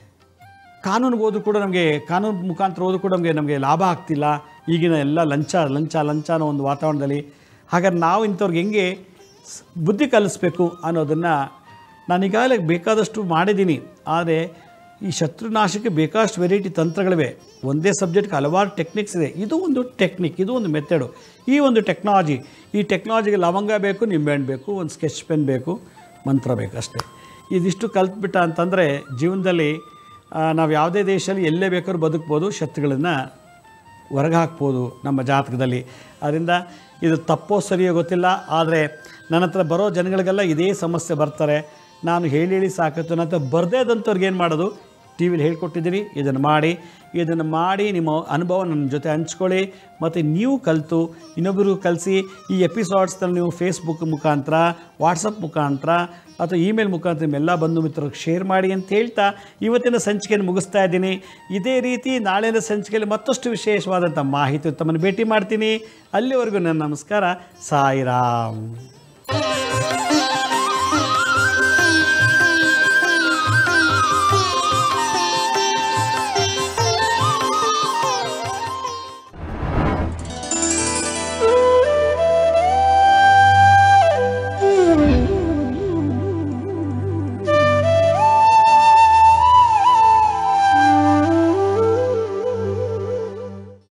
ಕಾನೂನಿಗೆ ಹೋದ್ರೂ ಕೂಡ ನಮಗೆ ಕಾನೂನು ಮುಖಾಂತರ ಹೋದ್ರೂ ಕೂಡ ನಮಗೆ ನಮಗೆ ಲಾಭ ಆಗ್ತಿಲ್ಲ ಈಗಿನ ಎಲ್ಲ ಲಂಚ ಲಂಚ ಲಂಚ ಅನ್ನೋ ಒಂದು ವಾತಾವರಣದಲ್ಲಿ ಹಾಗಾದ್ರೆ ನಾವು ಇಂಥವ್ರಿಗೆ ಹೆಂಗೆ ಸ್- ಬುದ್ಧಿ ಕಲಿಸ್ಬೇಕು ಅನ್ನೋದನ್ನು ನಾನು ಈಗಾಗಲೇ ಬೇಕಾದಷ್ಟು ಮಾಡಿದ್ದೀನಿ ಆದರೆ ಈ ಶತ್ರುನಾಶಕ್ಕೆ ಬೇಕಾಷ್ಟು ವೆರೈಟಿ ತಂತ್ರಗಳಿವೆ ಒಂದೇ ಸಬ್ಜೆಕ್ಟ್ಗೆ ಹಲವಾರು ಟೆಕ್ನಿಕ್ಸ್ ಇದೆ ಇದು ಒಂದು ಟೆಕ್ನಿಕ್ ಇದು ಒಂದು ಮೆಥಡು ಈ ಒಂದು ಟೆಕ್ನಾಲಜಿ ಈ ಟೆಕ್ನಾಲಜಿಗೆ ಲವಂಗ ಬೇಕು ನಿಂಬೆಹಣ್ಣು ಬೇಕು ಒಂದು ಸ್ಕೆಚ್ ಪೆನ್ ಬೇಕು ಮಂತ್ರ ಬೇಕು ಅಷ್ಟೇ ಇದಿಷ್ಟು ಕಲ್ತ್ಬಿಟ್ಟ ಅಂತಂದರೆ ಜೀವನದಲ್ಲಿ ನಾವು ಯಾವುದೇ ದೇಶದಲ್ಲಿ ಎಲ್ಲೇ ಬೇಕಾದ್ರೂ ಬದುಕ್ಬೋದು ಶತ್ರುಗಳನ್ನು ಹೊರಗೆ ಹಾಕ್ಬೋದು ನಮ್ಮ ಜಾತಕದಲ್ಲಿ ಅದರಿಂದ ಇದು ತಪ್ಪೋ ಸರಿಯೋ ಗೊತ್ತಿಲ್ಲ ಆದರೆ ನನ್ನ ಹತ್ರ ಬರೋ ಜನಗಳಿಗೆಲ್ಲ ಇದೇ ಸಮಸ್ಯೆ ಬರ್ತಾರೆ ನಾನು ಹೇಳಿ ಹೇಳಿ ಸಾಕತ್ತು ನನ್ನ ಹತ್ರ ಬರದೇ ಇದ್ದಂಥವ್ರಿಗೆ ಏನು ಮಾಡೋದು ಟಿ ವಿಲಿ ಹೇಳ್ಕೊಟ್ಟಿದ್ದೀನಿ ಇದನ್ನು ಮಾಡಿ ಇದನ್ನು ಮಾಡಿ ನಿಮ್ಮ ಅನುಭವ ನನ್ನ ಜೊತೆ ಹಂಚ್ಕೊಳ್ಳಿ ಮತ್ತು ನೀವು ಕಲಿತು ಇನ್ನೊಬ್ಬರಿಗೂ ಕಲಿಸಿ ಈ ಎಪಿಸೋಡ್ಸ್ನಲ್ಲಿ ನೀವು ಫೇಸ್ಬುಕ್ ಮುಖಾಂತರ ವಾಟ್ಸಪ್ ಮುಖಾಂತರ ಅಥವಾ ಇಮೇಲ್ ಮುಖಾಂತರ ನಿಮ್ಮೆಲ್ಲ ಬಂಧು ಮಿತ್ರರಿಗೆ ಶೇರ್ ಮಾಡಿ ಅಂತ ಹೇಳ್ತಾ ಇವತ್ತಿನ ಸಂಚಿಕೆಯನ್ನು ಮುಗಿಸ್ತಾ ಇದ್ದೀನಿ ಇದೇ ರೀತಿ ನಾಳಿನ ಸಂಚಿಕೆಯಲ್ಲಿ ಮತ್ತಷ್ಟು ವಿಶೇಷವಾದಂಥ ಮಾಹಿತಿ ತಮ್ಮನ್ನು ಭೇಟಿ ಮಾಡ್ತೀನಿ ಅಲ್ಲಿವರೆಗೂ ನನ್ನ ನಮಸ್ಕಾರ ಸಾಯಿರಾಮ್